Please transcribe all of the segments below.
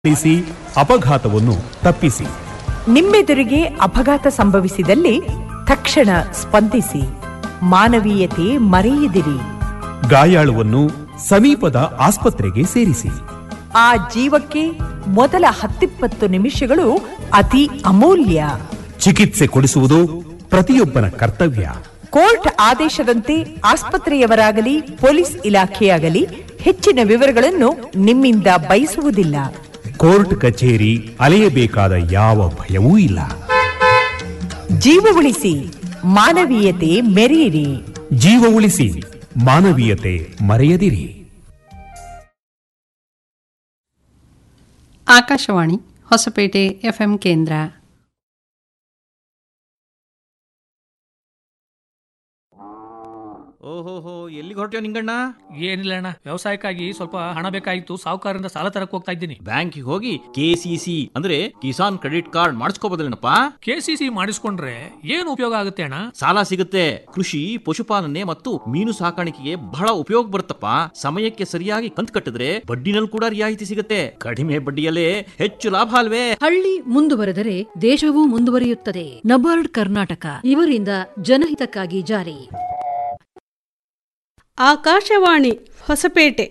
Policy ಅಪಘಾತವನ್ನು ತಪ್ಪಿಸಿ ನಿಮ್ಮೆದುರಿಗೆ ಅಪಘಾತ ಸಂಭವಿಸಿದಲ್ಲಿ ತಕ್ಷಣ ಸ್ಪಂದಿಸಿ ಮಾನವೀಯತೆ ಮರೆಯದಿರಿ ಗಾಯಾಳುವನ್ನು ಸಮೀಪದ ಆಸ್ಪತ್ರೆಗೆ ಸೇರಿಸಿ ಆ ಜೀವಕ್ಕೆ ಮೊದಲ ಹತ್ತಿಪ್ಪತ್ತು ನಿಮಿಷಗಳು ಅತಿ ಅಮೂಲ್ಯ ಚಿಕಿತ್ಸೆ ಕೊಡಿಸುವುದು ಪ್ರತಿಯೊಬ್ಬನ ಕರ್ತವ್ಯ ಕೋರ್ಟ್ ಆದೇಶದಂತೆ ಆಸ್ಪತ್ರೆಯವರಾಗಲಿ ಪೊಲೀಸ್ ಇಲಾಖೆಯಾಗಲಿ ಹೆಚ್ಚಿನ ವಿವರಗಳನ್ನು ನಿಮ್ಮಿಂದ ಬಯಸುವುದಿಲ್ಲ ಕೋರ್ಟ್ ಕಚೇರಿ ಅಲೆಯಬೇಕಾದ ಯಾವ ಭಯವೂ ಇಲ್ಲ ಜೀವ ಉಳಿಸಿ ಮಾನವೀಯತೆ ಮೆರೆಯಿರಿ ಜೀವ ಉಳಿಸಿ ಮಾನವೀಯತೆ ಮರೆಯದಿರಿ ಆಕಾಶವಾಣಿ ಹೊಸಪೇಟೆ ಎಫ್ಎಂ ಕೇಂದ್ರ ಓಹೋಹೋ ಎಲ್ಲಿಗೆ ಹೊರಟ್ಯೋ ನಿಂಗಣ್ಣ ಏನಿಲ್ಲ ಅಣ್ಣ ವ್ಯವಸಾಯಕ್ಕಾಗಿ ಸ್ವಲ್ಪ ಹಣ ಬೇಕಾಗಿತ್ತು ಸಾಹುಕಾರರಿಂದ ಸಾಲ ತರಕ್ ಹೋಗ್ತಾ ಇದ್ದೀನಿ ಬ್ಯಾಂಕಿಗೆ ಹೋಗಿ ಕೆ ಸಿ ಸಿ ಅಂದ್ರೆ ಕಿಸಾನ್ ಕ್ರೆಡಿಟ್ ಕಾರ್ಡ್ ಮಾಡಿಸ್ಕೋಬೋದಲ್ಲೇನಪ್ಪ ಕೆ ಸಿ ಸಿ ಮಾಡಿಸ್ಕೊಂಡ್ರೆ ಏನು ಉಪಯೋಗ ಆಗುತ್ತೆ ಅಣ್ಣ ಸಾಲ ಸಿಗುತ್ತೆ ಕೃಷಿ ಪಶುಪಾಲನೆ ಮತ್ತು ಮೀನು ಸಾಕಾಣಿಕೆಗೆ ಬಹಳ ಉಪಯೋಗ ಬರುತ್ತಪ್ಪ ಸಮಯಕ್ಕೆ ಸರಿಯಾಗಿ ಕಂತು ಕಟ್ಟಿದ್ರೆ ಬಡ್ಡಿನಲ್ಲಿ ಕೂಡ ರಿಯಾಯಿತಿ ಸಿಗುತ್ತೆ ಕಡಿಮೆ ಬಡ್ಡಿಯಲ್ಲೇ ಹೆಚ್ಚು ಲಾಭ ಅಲ್ವೇ ಹಳ್ಳಿ ಮುಂದುವರೆದರೆ ದೇಶವೂ ಮುಂದುವರಿಯುತ್ತದೆ ನಬಾರ್ಡ್ ಕರ್ನಾಟಕ ಇವರಿಂದ ಜನಹಿತಕ್ಕಾಗಿ ಜಾರಿ ಆಕಾಶವಾಣಿ ಹೊಸಪೇಟೆ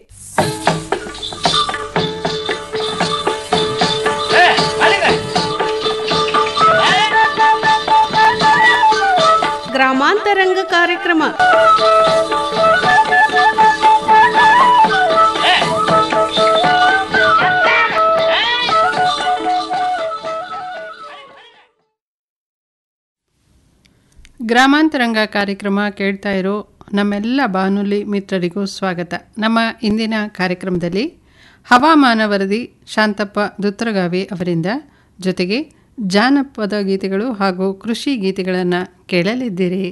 ಗ್ರಾಮಾಂತರಂಗ ಕಾರ್ಯಕ್ರಮ ಗ್ರಾಮಾಂತರಂಗ ಕಾರ್ಯಕ್ರಮ ಕೇಳ್ತಾ ಇರೋ ನಮ್ಮೆಲ್ಲ ಬಾನುಲಿ ಮಿತ್ರರಿಗೂ ಸ್ವಾಗತ ನಮ್ಮ ಇಂದಿನ ಕಾರ್ಯಕ್ರಮದಲ್ಲಿ ಹವಾಮಾನ ವರದಿ ಶಾಂತಪ್ಪ ದುತ್ರಗಾವಿ ಅವರಿಂದ ಜೊತೆಗೆ ಜಾನಪದ ಗೀತೆಗಳು ಹಾಗೂ ಕೃಷಿ ಗೀತೆಗಳನ್ನು ಕೇಳಲಿದ್ದೀರಿ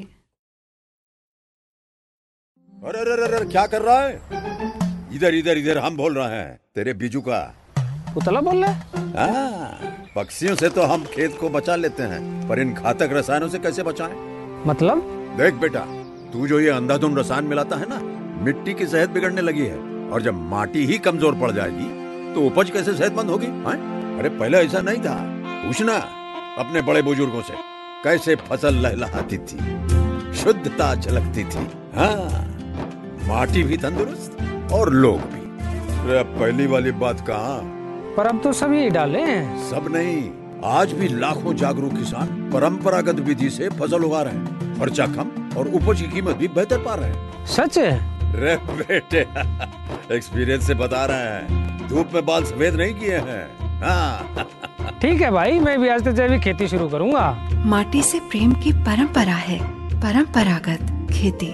अरे अरे अरे अरे, क्या कर रहा है इधर इधर इधर हम बोल रहे हैं तेरे बीजू का पुतला बोल रहा हाँ, पक्षियों से तो हम खेत को बचा लेते हैं पर इन घातक रसायनों से कैसे बचाएं? मतलब देख बेटा तू जो ये अंधाधुंध रसायन मिलाता है ना मिट्टी की सेहत बिगड़ने लगी है और जब माटी ही कमजोर पड़ जाएगी तो उपज कैसे सेहतमंद होगी हाँ? अरे पहले ऐसा नहीं था पूछना अपने बड़े बुजुर्गों से कैसे फसल लहलहाती थी शुद्धता झलकती थी हाँ माटी भी तंदुरुस्त और लोग भी अरे अब पहली वाली बात कहाँ पर अब तो सभी डाले हैं सब नहीं आज भी लाखों जागरूक किसान परंपरागत विधि से फसल उगा रहे हैं खर्चा कम और उपज की कीमत भी बेहतर पा रहे हैं सच है रे बेटे एक्सपीरियंस से बता रहे हैं धूप में बाल सफेद नहीं किए हैं हाँ ठीक है भाई मैं भी आज से जैविक खेती शुरू करूंगा माटी से प्रेम की परंपरा है परंपरागत खेती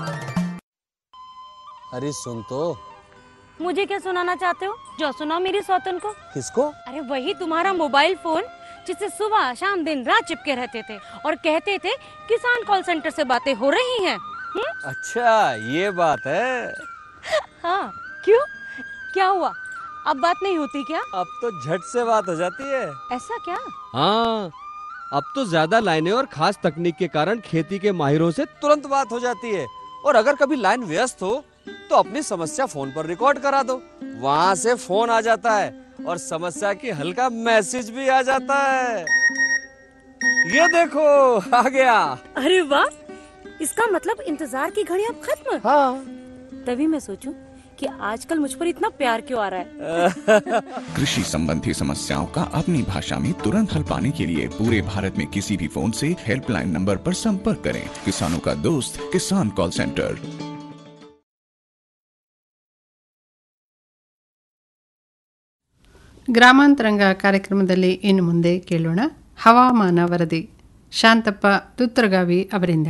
अरे सुन तो मुझे क्या सुनाना चाहते हो जो सुनाओ मेरी सौतन को किसको अरे वही तुम्हारा मोबाइल फोन जिससे सुबह शाम दिन रात चिपके रहते थे और कहते थे किसान कॉल सेंटर से बातें हो रही हैं हम्म? अच्छा ये बात है हाँ क्यों क्या हुआ अब बात नहीं होती क्या अब तो झट से बात हो जाती है ऐसा क्या हाँ अब तो ज्यादा लाइनें और खास तकनीक के कारण खेती के माहिरों से तुरंत बात हो जाती है और अगर कभी लाइन व्यस्त हो तो अपनी समस्या फोन पर रिकॉर्ड करा दो वहाँ से फोन आ जाता है और समस्या की हल का मैसेज भी आ जाता है ये देखो आ गया अरे वाह इसका मतलब इंतजार की घड़ी अब खत्म हाँ तभी मैं सोचूं कि आजकल मुझ पर इतना प्यार क्यों आ रहा है कृषि संबंधी समस्याओं का अपनी भाषा में तुरंत हल पाने के लिए पूरे भारत में किसी भी फोन से हेल्पलाइन नंबर पर संपर्क करें किसानों का दोस्त किसान कॉल सेंटर ಗ್ರಾಮಾಂತರಂಗ ಕಾರ್ಯಕ್ರಮದಲ್ಲಿ ಇನ್ನು ಮುಂದೆ ಕೇಳೋಣ ಹವಾಮಾನ ವರದಿ ಶಾಂತಪ್ಪ ದುತ್ರಗಾವಿ ಅವರಿಂದ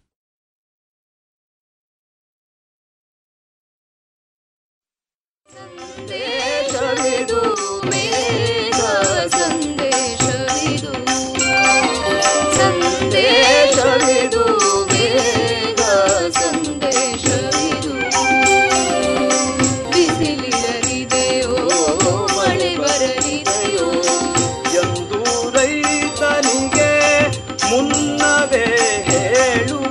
ಸಂದೇಶವಿದು ಮೇಘ ಸಂದೇಶವಿದು ಸಂದೇಶವಿದು ಮೇಘ ಸಂದೇಶವಿದು ಬಿಸಿಲಿರಲಿದೆಯೋ ಮಳೆ ಬರಲಿದೆಯೋ ಎಂದು ರೈತನಿಗೆ ಮುನ್ನವೇ ಹೇಳು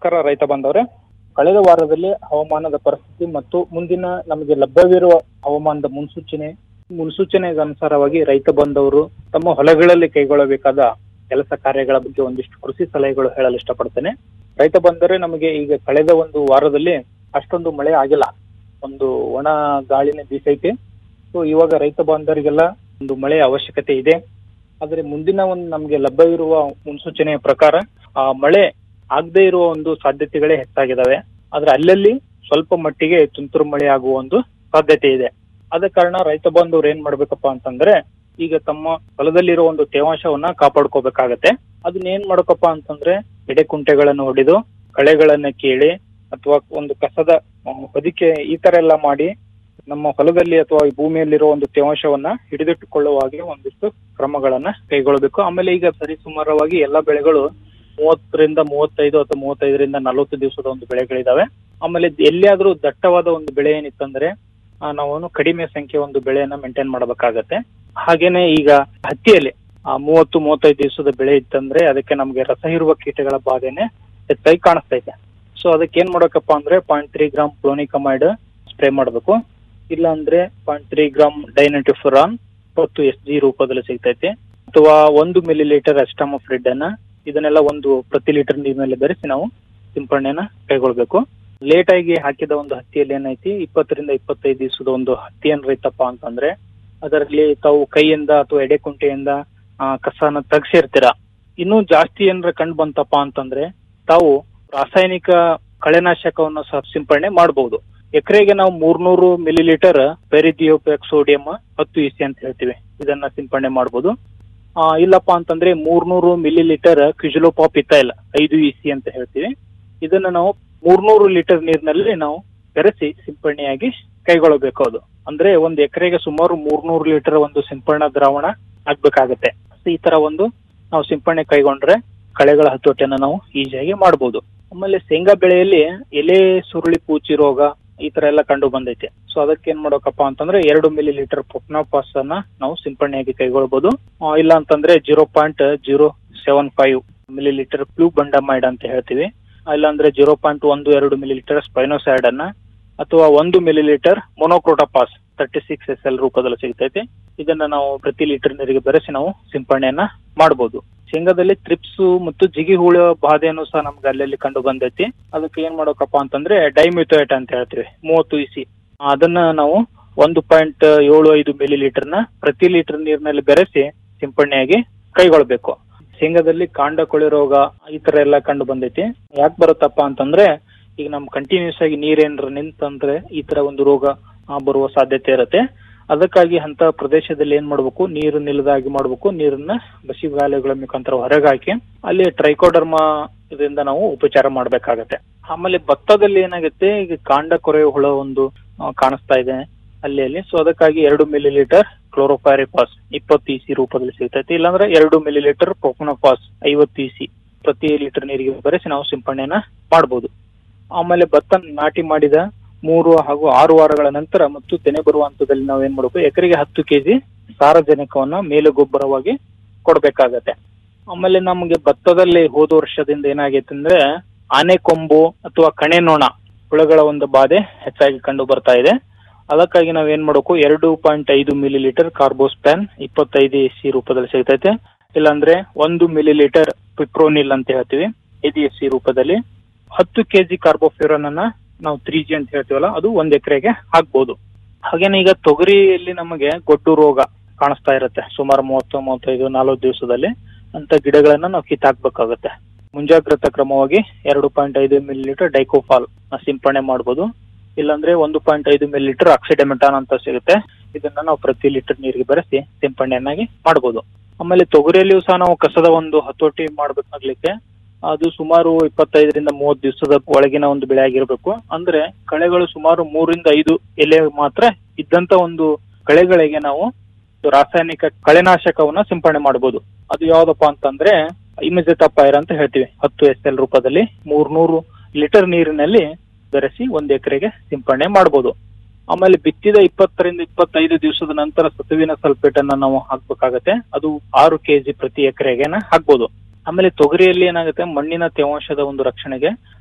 ನಮಸ್ಕಾರ ರೈತ ಬಾಂಧವರೇ ಕಳೆದ ವಾರದಲ್ಲಿ ಹವಾಮಾನದ ಪರಿಸ್ಥಿತಿ ಮತ್ತು ಮುಂದಿನ ನಮಗೆ ಲಭ್ಯವಿರುವ ಹವಾಮಾನದ ಮುನ್ಸೂಚನೆ ಮುನ್ಸೂಚನೆಗೆ ಅನುಸಾರವಾಗಿ ರೈತ ಬಾಂಧವರು ತಮ್ಮ ಹೊಲಗಳಲ್ಲಿ ಕೈಗೊಳ್ಳಬೇಕಾದ ಕೆಲಸ ಕಾರ್ಯಗಳ ಬಗ್ಗೆ ಒಂದಿಷ್ಟು ಕೃಷಿ ಸಲಹೆಗಳು ಹೇಳಲು ಇಷ್ಟಪಡ್ತೇನೆ ರೈತ ಬಂದರೆ ನಮಗೆ ಈಗ ಕಳೆದ ಒಂದು ವಾರದಲ್ಲಿ ಅಷ್ಟೊಂದು ಮಳೆ ಆಗಿಲ್ಲ ಒಂದು ಒಣ ಗಾಳಿನೇ ಬೀಸೈತೆ ಸೊ ಇವಾಗ ರೈತ ಬಾಂಧವರಿಗೆಲ್ಲ ಒಂದು ಮಳೆಯ ಅವಶ್ಯಕತೆ ಇದೆ ಆದ್ರೆ ಮುಂದಿನ ಒಂದು ನಮಗೆ ಲಭ್ಯವಿರುವ ಮುನ್ಸೂಚನೆಯ ಪ್ರಕಾರ ಆ ಮಳೆ ಆಗದೆ ಇರುವ ಒಂದು ಸಾಧ್ಯತೆಗಳೇ ಹೆಚ್ಚಾಗಿದ್ದಾವೆ ಆದ್ರೆ ಅಲ್ಲಲ್ಲಿ ಸ್ವಲ್ಪ ಮಟ್ಟಿಗೆ ತುಂತುರು ಮಳೆ ಆಗುವ ಒಂದು ಸಾಧ್ಯತೆ ಇದೆ ಆದ ಕಾರಣ ರೈತ ಬಾಂಧವರು ಏನ್ ಮಾಡ್ಬೇಕಪ್ಪ ಅಂತಂದ್ರೆ ಈಗ ತಮ್ಮ ಹೊಲದಲ್ಲಿರೋ ಒಂದು ತೇವಾಂಶವನ್ನ ಕಾಪಾಡ್ಕೋಬೇಕಾಗತ್ತೆ ಅದನ್ನ ಏನ್ ಮಾಡ್ಬೇಕಪ್ಪ ಅಂತಂದ್ರೆ ಎಡೆಕುಂಟೆಗಳನ್ನು ಹೊಡೆದು ಕಳೆಗಳನ್ನ ಕೀಳಿ ಅಥವಾ ಒಂದು ಕಸದ ಆ, ಹೊದಿಕೆ ಈ ತರ ಎಲ್ಲ ಮಾಡಿ ನಮ್ಮ ಹೊಲದಲ್ಲಿ ಅಥವಾ ಈ ಭೂಮಿಯಲ್ಲಿರೋ ಒಂದು ತೇವಾಂಶವನ್ನ ಹಿಡಿದಿಟ್ಟುಕೊಳ್ಳುವ ಹಾಗೆ ಒಂದಿಷ್ಟು ಕ್ರಮಗಳನ್ನ ಕೈಗೊಳ್ಳಬೇಕು ಆಮೇಲೆ ಈಗ ಸರಿಸುಮಾರವಾಗಿ ಎಲ್ಲಾ ಬೆಳೆಗಳು ಮೂವತ್ತರಿಂದ ಮೂವತ್ತೈದು ಅಥವಾ ಮೂವತ್ತೈದರಿಂದ ನಲವತ್ತು ದಿವಸದ ಒಂದು ಬೆಳೆಗಳಿದಾವೆ ಆಮೇಲೆ ಎಲ್ಲಿಯಾದ್ರೂ ದಟ್ಟವಾದ ಒಂದು ಬೆಳೆ ಏನಿತ್ತಂದ್ರೆ ಆ, ನಾವು ಕಡಿಮೆ ಸಂಖ್ಯೆ ಒಂದು ಬೆಳೆಯನ್ನ ಮೇಂಟೈನ್ ಮಾಡಬೇಕಾಗತ್ತೆ ಹಾಗೇನೆ ಈಗ ಹತ್ತಿಯಲ್ಲಿ ಆ, ಮೂವತ್ತು ಮೂವತ್ತೈದು ದಿವಸದ ಬೆಳೆ ಇತ್ತಂದ್ರೆ ಅದಕ್ಕೆ ನಮಗೆ ರಸ ಹೀರುವ ಕೀಟಗಳ ಬಾಧೆನೆ ಹೆಚ್ಚಾಗಿ ಕಾಣಿಸ್ತೈತೆ ಸೊ ಅದಕ್ಕೆ ಏನ್ ಮಾಡ್ಬೇಕಪ್ಪ ಅಂದ್ರೆ point three gram flonicamid spray ಮಾಡಬೇಕು ಇಲ್ಲ ಅಂದ್ರೆ ಪಾಯಿಂಟ್ ತ್ರೀ ಗ್ರಾಮ್ ಡೈನಟಿಫುರಾನ್ ಮತ್ತು ಎಸ್ ಜಿ ರೂಪದಲ್ಲಿ ಸಿಗ್ತೈತೆ ಅಥವಾ ಒಂದು ಮಿಲಿ ಲೀಟರ್ ಅಸ್ಟಾಮಫ್ರಿಡ್ ಅನ್ನ ಇದನ್ನೆಲ್ಲ ಒಂದು ಪ್ರತಿ ಲೀಟರ್ ನೀರಿನಲ್ಲಿ ಬೆರೆಸಿ ನಾವು ಸಿಂಪರಣೆಯನ್ನ ಕೈಗೊಳ್ಬೇಕು ಲೇಟ್ ಆಗಿ ಹಾಕಿದ ಒಂದು ಹತ್ತಿಯಲ್ಲಿ ಏನೈತಿ ಇಪ್ಪತ್ತರಿಂದ ಇಪ್ಪತ್ತೈದು ದಿವಸದ ಒಂದು ಹತ್ತಿ ಏನ್ ರೈತಪ್ಪ ಅಂತಂದ್ರೆ ಅದರಲ್ಲಿ ತಾವು ಕೈಯಿಂದ ಅಥವಾ ಎಡೆಕುಂಟೆಯಿಂದ ಆ, ಕಸನ ತೆಗ್ಸಿರ್ತೀರಾ ಇನ್ನೂ ಜಾಸ್ತಿ ಏನಾರ ಕಂಡು ಬಂತಪ್ಪ ಅಂತಂದ್ರೆ ತಾವು ರಾಸಾಯನಿಕ ಕಳೆನಾಶಕವನ್ನು ಸಹ ಸಿಂಪರಣೆ ಮಾಡಬಹುದು ಎಕರೆಗೆ ನಾವು ಮೂರ್ನೂರು ಮಿಲಿ ಲೀಟರ್ ಪೆರಿದಿಯೋಪೆಕ್ ಸೋಡಿಯಂ ಹತ್ತು ಇಸಿ ಅಂತ ಹೇಳ್ತೀವಿ ಇದನ್ನ ಸಿಂಪರಣೆ ಮಾಡಬಹುದು ಆ, ಇಲ್ಲಪ್ಪ ಅಂತಂದ್ರೆ ಮೂರ್ನೂರು ಮಿಲಿ ಲೀಟರ್ ಕ್ಯುಜುಲೋಪಾಪ್ ಇಥೈಲ್ ಐದು ಇಸಿ ಅಂತ ಹೇಳ್ತೀವಿ ಇದನ್ನ ನಾವು ಮೂರ್ನೂರು ಲೀಟರ್ ನೀರಿನಲ್ಲಿ ನಾವು ಬೆರೆಸಿ ಸಿಂಪರಣೆಯಾಗಿ ಕೈಗೊಳ್ಳಬೇಕು ಅದು ಅಂದ್ರೆ ಒಂದು ಎಕರೆಗೆ ಸುಮಾರು ಮೂರ್ನೂರು ಲೀಟರ್ ಒಂದು ಸಿಂಪರಣಾ ದ್ರಾವಣ ಆಗ್ಬೇಕಾಗತ್ತೆ ಈ ತರ ಒಂದು ನಾವು ಸಿಂಪರಣೆ ಕೈಗೊಂಡ್ರೆ ಕಳೆಗಳ ಹತೋಟಿಯನ್ನ ನಾವು ಈಸಿಯಾಗಿ ಮಾಡಬಹುದು ಆಮೇಲೆ ಶೇಂಗಾ ಬೆಳೆಯಲ್ಲಿ ಎಲೆ ಸುರುಳಿ ಪೂಚಿ ರೋಗ ಈ ತರ ಎಲ್ಲ ಕಂಡು ಬಂದೈತೆ ಸೊ ಅದಕ್ಕೆ ಏನ್ ಮಾಡ್ಬೇಕಪ್ಪ ಅಂತಂದ್ರೆ ಎರಡು ಮಿಲಿ ಲೀಟರ್ ಪೊಪ್ನಾಪಾಸ್ ಅನ್ನ ನಾವು ಸಿಂಪರಣೆಯಾಗಿ ಕೈಗೊಳ್ಬಹುದು ಆ, ಇಲ್ಲ ಅಂತಂದ್ರೆ zero point zero seven five millilitre flubendiamide ಅಂತ ಹೇಳ್ತೀವಿ ಇಲ್ಲಾಂದ್ರೆ ಜೀರೋ ಪಾಯಿಂಟ್ ಒಂದು ಎರಡು ಮಿಲಿ ಲೀಟರ್ ಸ್ಪೈನೋಸೈಡ್ ಅನ್ನ ಅಥವಾ ಒಂದು millilitre monocrotophos thirty six S L ರೂಪದಲ್ಲಿ ಸಿಗ್ತೈತೆ ಇದನ್ನ ನಾವು ಪ್ರತಿ ಲೀಟರ್ ನೀರಿಗೆ ಬೆರೆಸಿ ನಾವು ಸಿಂಪರಣೆಯನ್ನ ಮಾಡಬಹುದು ಶೇಂಗಾದಲ್ಲಿ ತ್ರಿಪ್ಸ್ ಮತ್ತು ಜಿಗಿ ಹುಳ ಬಾಧೆಯನ್ನು ಸಹ ನಮ್ಗೆ ಅಲ್ಲಲ್ಲಿ ಕಂಡು ಬಂದೈತಿ ಅದಕ್ಕೆ ಏನ್ ಮಾಡ್ಬೇಕಪ್ಪ ಅಂತಂದ್ರೆ ಡೈಮ್ಯೂಥೇಟ್ ಅಂತ ಹೇಳ್ತೀವಿ ಮೂವತ್ತು ಇಸಿ ಅದನ್ನ ನಾವು ಒಂದು ಪಾಯಿಂಟ್ ಏಳು ಐದು ಮಿಲಿ ಲೀಟರ್ನ ಪ್ರತಿ ಲೀಟರ್ ನೀರಿನಲ್ಲಿ ಬೆರೆಸಿ ಸಿಂಪರಣೆಯಾಗಿ ಕೈಗೊಳ್ಬೇಕು ಶೇಂಗಾದಲ್ಲಿ ಕಾಂಡ ಕೊಳೆ ರೋಗ ಈ ತರ ಎಲ್ಲ ಕಂಡು ಬಂದೈತಿ ಯಾಕೆ ಬರುತ್ತಪ್ಪ ಅಂತಂದ್ರೆ ಈಗ ನಮ್ ಕಂಟಿನ್ಯೂಸ್ ಆಗಿ ನೀರೇನ್ರ ನಿಂತಂದ್ರೆ ಈ ತರ ಒಂದು ರೋಗ ಆ, ಬರುವ ಸಾಧ್ಯತೆ ಇರುತ್ತೆ ಅದಕ್ಕಾಗಿ ಅಂತ ಪ್ರದೇಶದಲ್ಲಿ ಏನ್ ಮಾಡ್ಬೇಕು ನೀರು ನಿಲ್ಲದಾಗಿ ಮಾಡ್ಬೇಕು ನೀರನ್ನ ಬಸಿಗಾಲೆಗಳ ಮುಖಾಂತರ ಹೊರಗೆ ಹಾಕಿ ಅಲ್ಲಿ ಟ್ರೈಕೋಡರ್ಮಾ ಇದರಿಂದ ನಾವು ಉಪಚಾರ ಮಾಡ್ಬೇಕಾಗತ್ತೆ ಆಮೇಲೆ ಭತ್ತದಲ್ಲಿ ಏನಾಗುತ್ತೆ ಈಗ ಕಾಂಡ ಕೊರೆ ಹುಳ ಒಂದು ಆ, ಕಾಣಿಸ್ತಾ ಇದೆ ಅಲ್ಲಿ ಅಲ್ಲಿ ಸೊ ಅದಕ್ಕಾಗಿ ಎರಡು ಮಿಲಿ ಲೀಟರ್ ಕ್ಲೋರೋಫೈರಿಪಾಸ್ ಇಪ್ಪತ್ತು ಇಸಿ ರೂಪದಲ್ಲಿ ಸಿಗ್ತೈತಿ ಇಲ್ಲಾಂದ್ರೆ ಎರಡು ಮಿಲಿ ಲೀಟರ್ ಪ್ರೊಪನೋಪಾಸ್ ಐವತ್ತು ಇಸಿ ಪ್ರತಿ ಲೀಟರ್ ನೀರಿಗೆ ಬೆರೆಸಿ ನಾವು ಸಿಂಪರಣೆಯನ್ನ ಮಾಡಬಹುದು ಆಮೇಲೆ ಭತ್ತ ನಾಟಿ ಮಾಡಿದ ಮೂರು ಹಾಗೂ ಆರು ವಾರಗಳ ನಂತರ ಮತ್ತು ತೆನೆ ಬರುವ ಹಂತದಲ್ಲಿ ನಾವು ಏನ್ ಮಾಡಬೇಕು ಎಕರೆಗೆ ಹತ್ತು ಕೆಜಿ ಸಾರಜನಕವನ್ನ ಮೇಲು ಗೊಬ್ಬರವಾಗಿ ಕೊಡ್ಬೇಕಾಗತ್ತೆ ಆಮೇಲೆ ನಮಗೆ ಭತ್ತದಲ್ಲಿ ಹೋದ ವರ್ಷದಿಂದ ಏನಾಗೈತೆ ಅಂದ್ರೆ ಆನೆ ಕೊಂಬು ಅಥವಾ ಕಣೆ ನೊಣ ಹುಳಗಳ ಒಂದು ಬಾಧೆ ಹೆಚ್ಚಾಗಿ ಕಂಡು ಬರ್ತಾ ಇದೆ ಅದಕ್ಕಾಗಿ ನಾವ್ ಏನ್ ಮಾಡಬೇಕು ಎರಡು ಪಾಯಿಂಟ್ ಐದು ಮಿಲಿ ಲೀಟರ್ ಕಾರ್ಬೋಸ್ಪ್ಯಾನ್ ಇಪ್ಪತ್ತೈದು ಎಸ್ ಸಿ ರೂಪದಲ್ಲಿ ಸಿಗ್ತೈತೆ ಇಲ್ಲಾಂದ್ರೆ ಒಂದು ಮಿಲಿ ಲೀಟರ್ ಪಿಪ್ರೋನಿಲ್ ಅಂತ ಹೇಳ್ತೀವಿ ಐದು ಎಸ್ ಸಿ ರೂಪದಲ್ಲಿ ಹತ್ತು ಕೆಜಿ ಕಾರ್ಬೋಫ್ಯೂರನ್ ಅನ್ನ ನಾವು ತ್ರೀ ಜಿ ಅಂತ ಹೇಳ್ತೀವಲ್ಲ ಅದು ಒಂದ್ ಎಕರೆಗೆ ಹಾಕ್ಬೋದು ಹಾಗೇನೆ ಈಗ ತೊಗರಿಯಲ್ಲಿ ನಮಗೆ ಗೊಡ್ಡು ರೋಗ ಕಾಣಿಸ್ತಾ ಇರುತ್ತೆ ಸುಮಾರು ಮೂವತ್ತು ಮೂವತ್ತೈದು ನಲವತ್ತು ದಿವಸದಲ್ಲಿ ಅಂತ ಗಿಡಗಳನ್ನ ನಾವು ಕಿತ್ತಾಕ್ಬೇಕಾಗುತ್ತೆ ಮುಂಜಾಗ್ರತಾ ಕ್ರಮವಾಗಿ ಎರಡು ಪಾಯಿಂಟ್ ಐದು ಮಿಲಿ ಲೀಟರ್ ಡೈಕೋಫಾಲ್ ಸಿಂಪರಣೆ ಮಾಡ್ಬೋದು ಇಲ್ಲಾಂದ್ರೆ ಒಂದು ಪಾಯಿಂಟ್ ಐದು ಮಿಲಿ ಲೀಟರ್ ಆಕ್ಸಿಡೆಮೆಟಾನ್ ಅಂತ ಸಿಗುತ್ತೆ ಇದನ್ನ ನಾವು ಪ್ರತಿ ಲೀಟರ್ ನೀರಿಗೆ ಬೆರೆಸಿ ಸಿಂಪರಣೆಯನ್ನಾಗಿ ಮಾಡ್ಬೋದು ಆಮೇಲೆ ತೊಗರಿಯಲ್ಲಿಯೂ ಸಹ ನಾವು ಕಸದ ಒಂದು ಹತೋಟಿ ಮಾಡ್ಬೇಕಾಗ್ಲಿಕ್ಕೆ ಅದು ಸುಮಾರು ಇಪ್ಪತ್ತೈದರಿಂದ ಮೂವತ್ತು ದಿವಸದ ಒಳಗಿನ ಒಂದು ಬೆಳೆ ಆಗಿರ್ಬೇಕು ಅಂದ್ರೆ ಕಳೆಗಳು ಸುಮಾರು ಮೂರಿಂದ ಐದು ಎಲೆ ಮಾತ್ರ ಇದ್ದಂತ ಒಂದು ಕಳೆಗಳಿಗೆ ನಾವು ಒಂದು ರಾಸಾಯನಿಕ ಕಳೆನಾಶಕವನ್ನ ಸಿಂಪರಣೆ ಮಾಡಬಹುದು ಅದು ಯಾವ್ದಪ್ಪ ಅಂತಂದ್ರೆ ಇಮಿಜೆಟಪೈರ್ ಅಂತ ಹೇಳ್ತೀವಿ ಹತ್ತು ಎಸ್ ಎಲ್ ರೂಪದಲ್ಲಿ ಮೂರ್ನೂರು ಲೀಟರ್ ನೀರಿನಲ್ಲಿ ಬೆರೆಸಿ ಒಂದ್ ಎಕರೆಗೆ ಸಿಂಪರಣೆ ಮಾಡಬಹುದು ಆಮೇಲೆ ಬಿತ್ತಿದ ಇಪ್ಪತ್ತರಿಂದ ಇಪ್ಪತ್ತೈದು ದಿವಸದ ನಂತರ ಸತುವಿನ ಸಲ್ಫೇಟ್ ಅನ್ನ ನಾವು ಹಾಕ್ಬೇಕಾಗತ್ತೆ ಅದು ಆರು ಕೆಜಿ ಪ್ರತಿ ಎಕರೆಗೆನ ಹಾಕ್ಬೋದು ಆಮೇಲೆ ತೊಗರಿಯಲ್ಲಿ ಏನಾಗುತ್ತೆ ಮಣ್ಣಿನ ತೇವಾಂಶದ ಒಂದು ರಕ್ಷಣೆಗೆ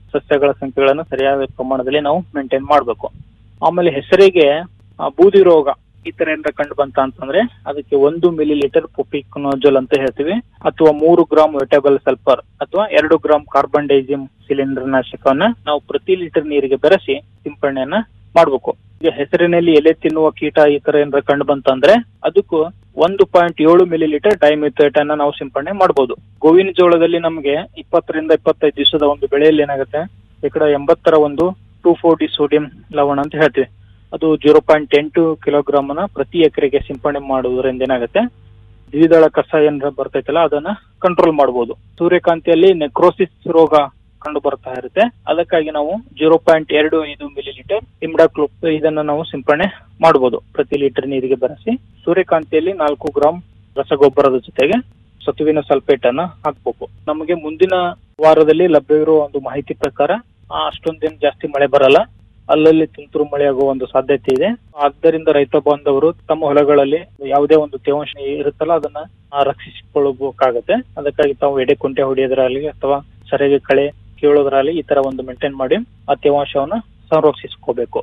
ಸಸ್ಯಗಳ ಸಂಖ್ಯೆಗಳನ್ನು ಸರಿಯಾದ ಪ್ರಮಾಣದಲ್ಲಿ ನಾವು ಮೇಂಟೈನ್ ಮಾಡಬೇಕು ಆಮೇಲೆ ಹೆಸರಿಗೆ ಆ, ಬೂದಿ ರೋಗ ಈ ತರ ಏನಾರ ಕಂಡು ಬಂತ ಅಂತಂದ್ರೆ ಅದಕ್ಕೆ ಒಂದು ಮಿಲಿ ಲೀಟರ್ ಪುಪಿಕ್ನೋಜಲ್ ಅಂತ ಹೇಳ್ತೀವಿ ಅಥವಾ ಮೂರು ಗ್ರಾಮ್ ವೆಟಬಲ್ ಸಲ್ಫರ್ ಅಥವಾ ಎರಡು ಗ್ರಾಮ್ ಕಾರ್ಬನ್ ಡೈಸಿಮ್ ಸಿಲಿಂಡರ್ ನಾಶಕವನ್ನ ನಾವು ಪ್ರತಿ ಲೀಟರ್ ನೀರಿಗೆ ಬೆರೆಸಿ ಸಿಂಪಡಣೆಯನ್ನ ಮಾಡ್ಬೇಕು ಈಗ ಹೆಸರಿನಲ್ಲಿ ಎಲೆ ತಿನ್ನುವ ಕೀಟ ಈ ತರ ಏನಾರ ಕಂಡು ಬಂತಂದ್ರೆ ಅದಕ್ಕೂ ಒಂದು ಪಾಯಿಂಟ್ ಏಳು ಮಿಲಿ ಲೀಟರ್ ಡೈಮಿಥೇಟ್ ಅನ್ನ ನಾವು ಸಿಂಪಡಣೆ ಮಾಡಬಹುದು ಗೋವಿನ ಜೋಳದಲ್ಲಿ ನಮಗೆ ಇಪ್ಪತ್ತರಿಂದ ಇಪ್ಪತ್ತೈದು ದಿವಸದ ಒಂದು ಬೆಳೆಯಲ್ಲಿ ಏನಾಗುತ್ತೆ ಶೇಕಡ ಎಂಬತ್ತರ ಒಂದು ಟೂ ಫೋರ್ ಡಿ ಸೋಡಿಯಂ ಲವಣ ಅಂತ ಹೇಳ್ತೀವಿ ಅದು ಜೀರೋ ಪಾಯಿಂಟ್ ಎಂಟು ಕಿಲೋಗ್ರಾಮ್ ನ ಪ್ರತಿ ಎಕರೆಗೆ ಸಿಂಪಡಣೆ ಮಾಡುವುದರಿಂದ ಏನಾಗುತ್ತೆ ದ್ವಿದಳ ಕಸ ಏನಾರ ಬರ್ತೈತಲ್ಲ ಅದನ್ನ ಕಂಟ್ರೋಲ್ ಮಾಡಬಹುದು ಸೂರ್ಯಕಾಂತಿಯಲ್ಲಿ ನೆಕ್ರೋಸಿಸ್ ರೋಗ ಕಂಡು ಬರ್ತಾ ಇರುತ್ತೆ ಅದಕ್ಕಾಗಿ ನಾವು ಜೀರೋ ಪಾಯಿಂಟ್ ಎರಡು ಐದು ಮಿಲಿ ಲೀಟರ್ ಇಮ್ಡಾಕ್ಲೋಪ್ ಇದನ್ನ ನಾವು ಸಿಂಪಡಣೆ ಮಾಡಬಹುದು ಪ್ರತಿ ಲೀಟರ್ ನೀರಿಗೆ ಬೆರೆಸಿ ಸೂರ್ಯಕಾಂತಿಯಲ್ಲಿ ನಾಲ್ಕು ಗ್ರಾಮ್ ರಸಗೊಬ್ಬರದ ಜೊತೆಗೆ ಸತುವಿನ ಸಲ್ಫೇಟ್ ಅನ್ನ ಹಾಕ್ಬೇಕು ನಮಗೆ ಮುಂದಿನ ವಾರದಲ್ಲಿ ಲಭ್ಯವಿರುವ ಒಂದು ಮಾಹಿತಿ ಪ್ರಕಾರ ಆ, ಅಷ್ಟೊಂದೇನು ಜಾಸ್ತಿ ಮಳೆ ಬರಲ್ಲ ಅಲ್ಲಲ್ಲಿ ತುಂತುರು ಮಳೆ ಆಗುವ ಒಂದು ಸಾಧ್ಯತೆ ಇದೆ ಆದ್ದರಿಂದ ರೈತ ಬಾಂಧವರು ತಮ್ಮ ಹೊಲಗಳಲ್ಲಿ ಯಾವುದೇ ಒಂದು ತೇವಾಂಶ ಇರುತ್ತಲ್ಲ ಅದನ್ನ ಆ, ರಕ್ಷಿಸಿಕೊಳ್ಳಬೇಕಾಗತ್ತೆ ಅದಕ್ಕಾಗಿ ತಾವು ಎಡೆ ಕುಂಟೆ ಹೊಡೆಯೋದ್ರಾಗಲಿ ಅಥವಾ ಸರಿಯಾಗಿ ಕಳೆ ಕೀಳೋದ್ರಲ್ಲಿ ಈ ತರ ಒಂದು ಮೇಂಟೈನ್ ಮಾಡಿ ಆ ತೇವಾಂಶವನ್ನ ಸಂರಕ್ಷಿಸ್ಕೋಬೇಕು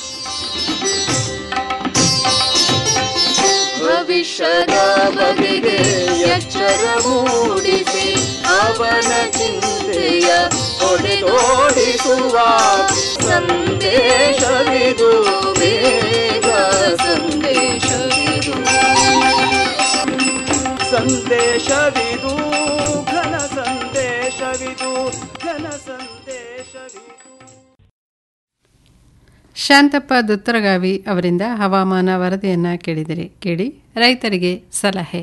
ಭವಿಷ್ಯದ ಬಗೆಗೆ ಎಚ್ಚರ ಮೂಡಿಸಿ ಅವನ ಚಿಂತೆಯ ಹೊಡೆದೋಡಿಸುವ ಸಂದೇಶವಿದು ಬೇಗ ಸಂದೇಶವಿದು ಸಂದೇಶವಿದು ಘನ ಸಂದೇಶವಿದು ಘನ ಸಂದೇಶವಿದು ಶಾಂತಪ್ಪ ದುತ್ತರಗಾವಿ ಅವರಿಂದ ಹವಾಮಾನ ವರದಿಯನ್ನು ಕೇಳಿದಿರಿ ಕೇಳಿ ರೈತರಿಗೆ ಸಲಹೆ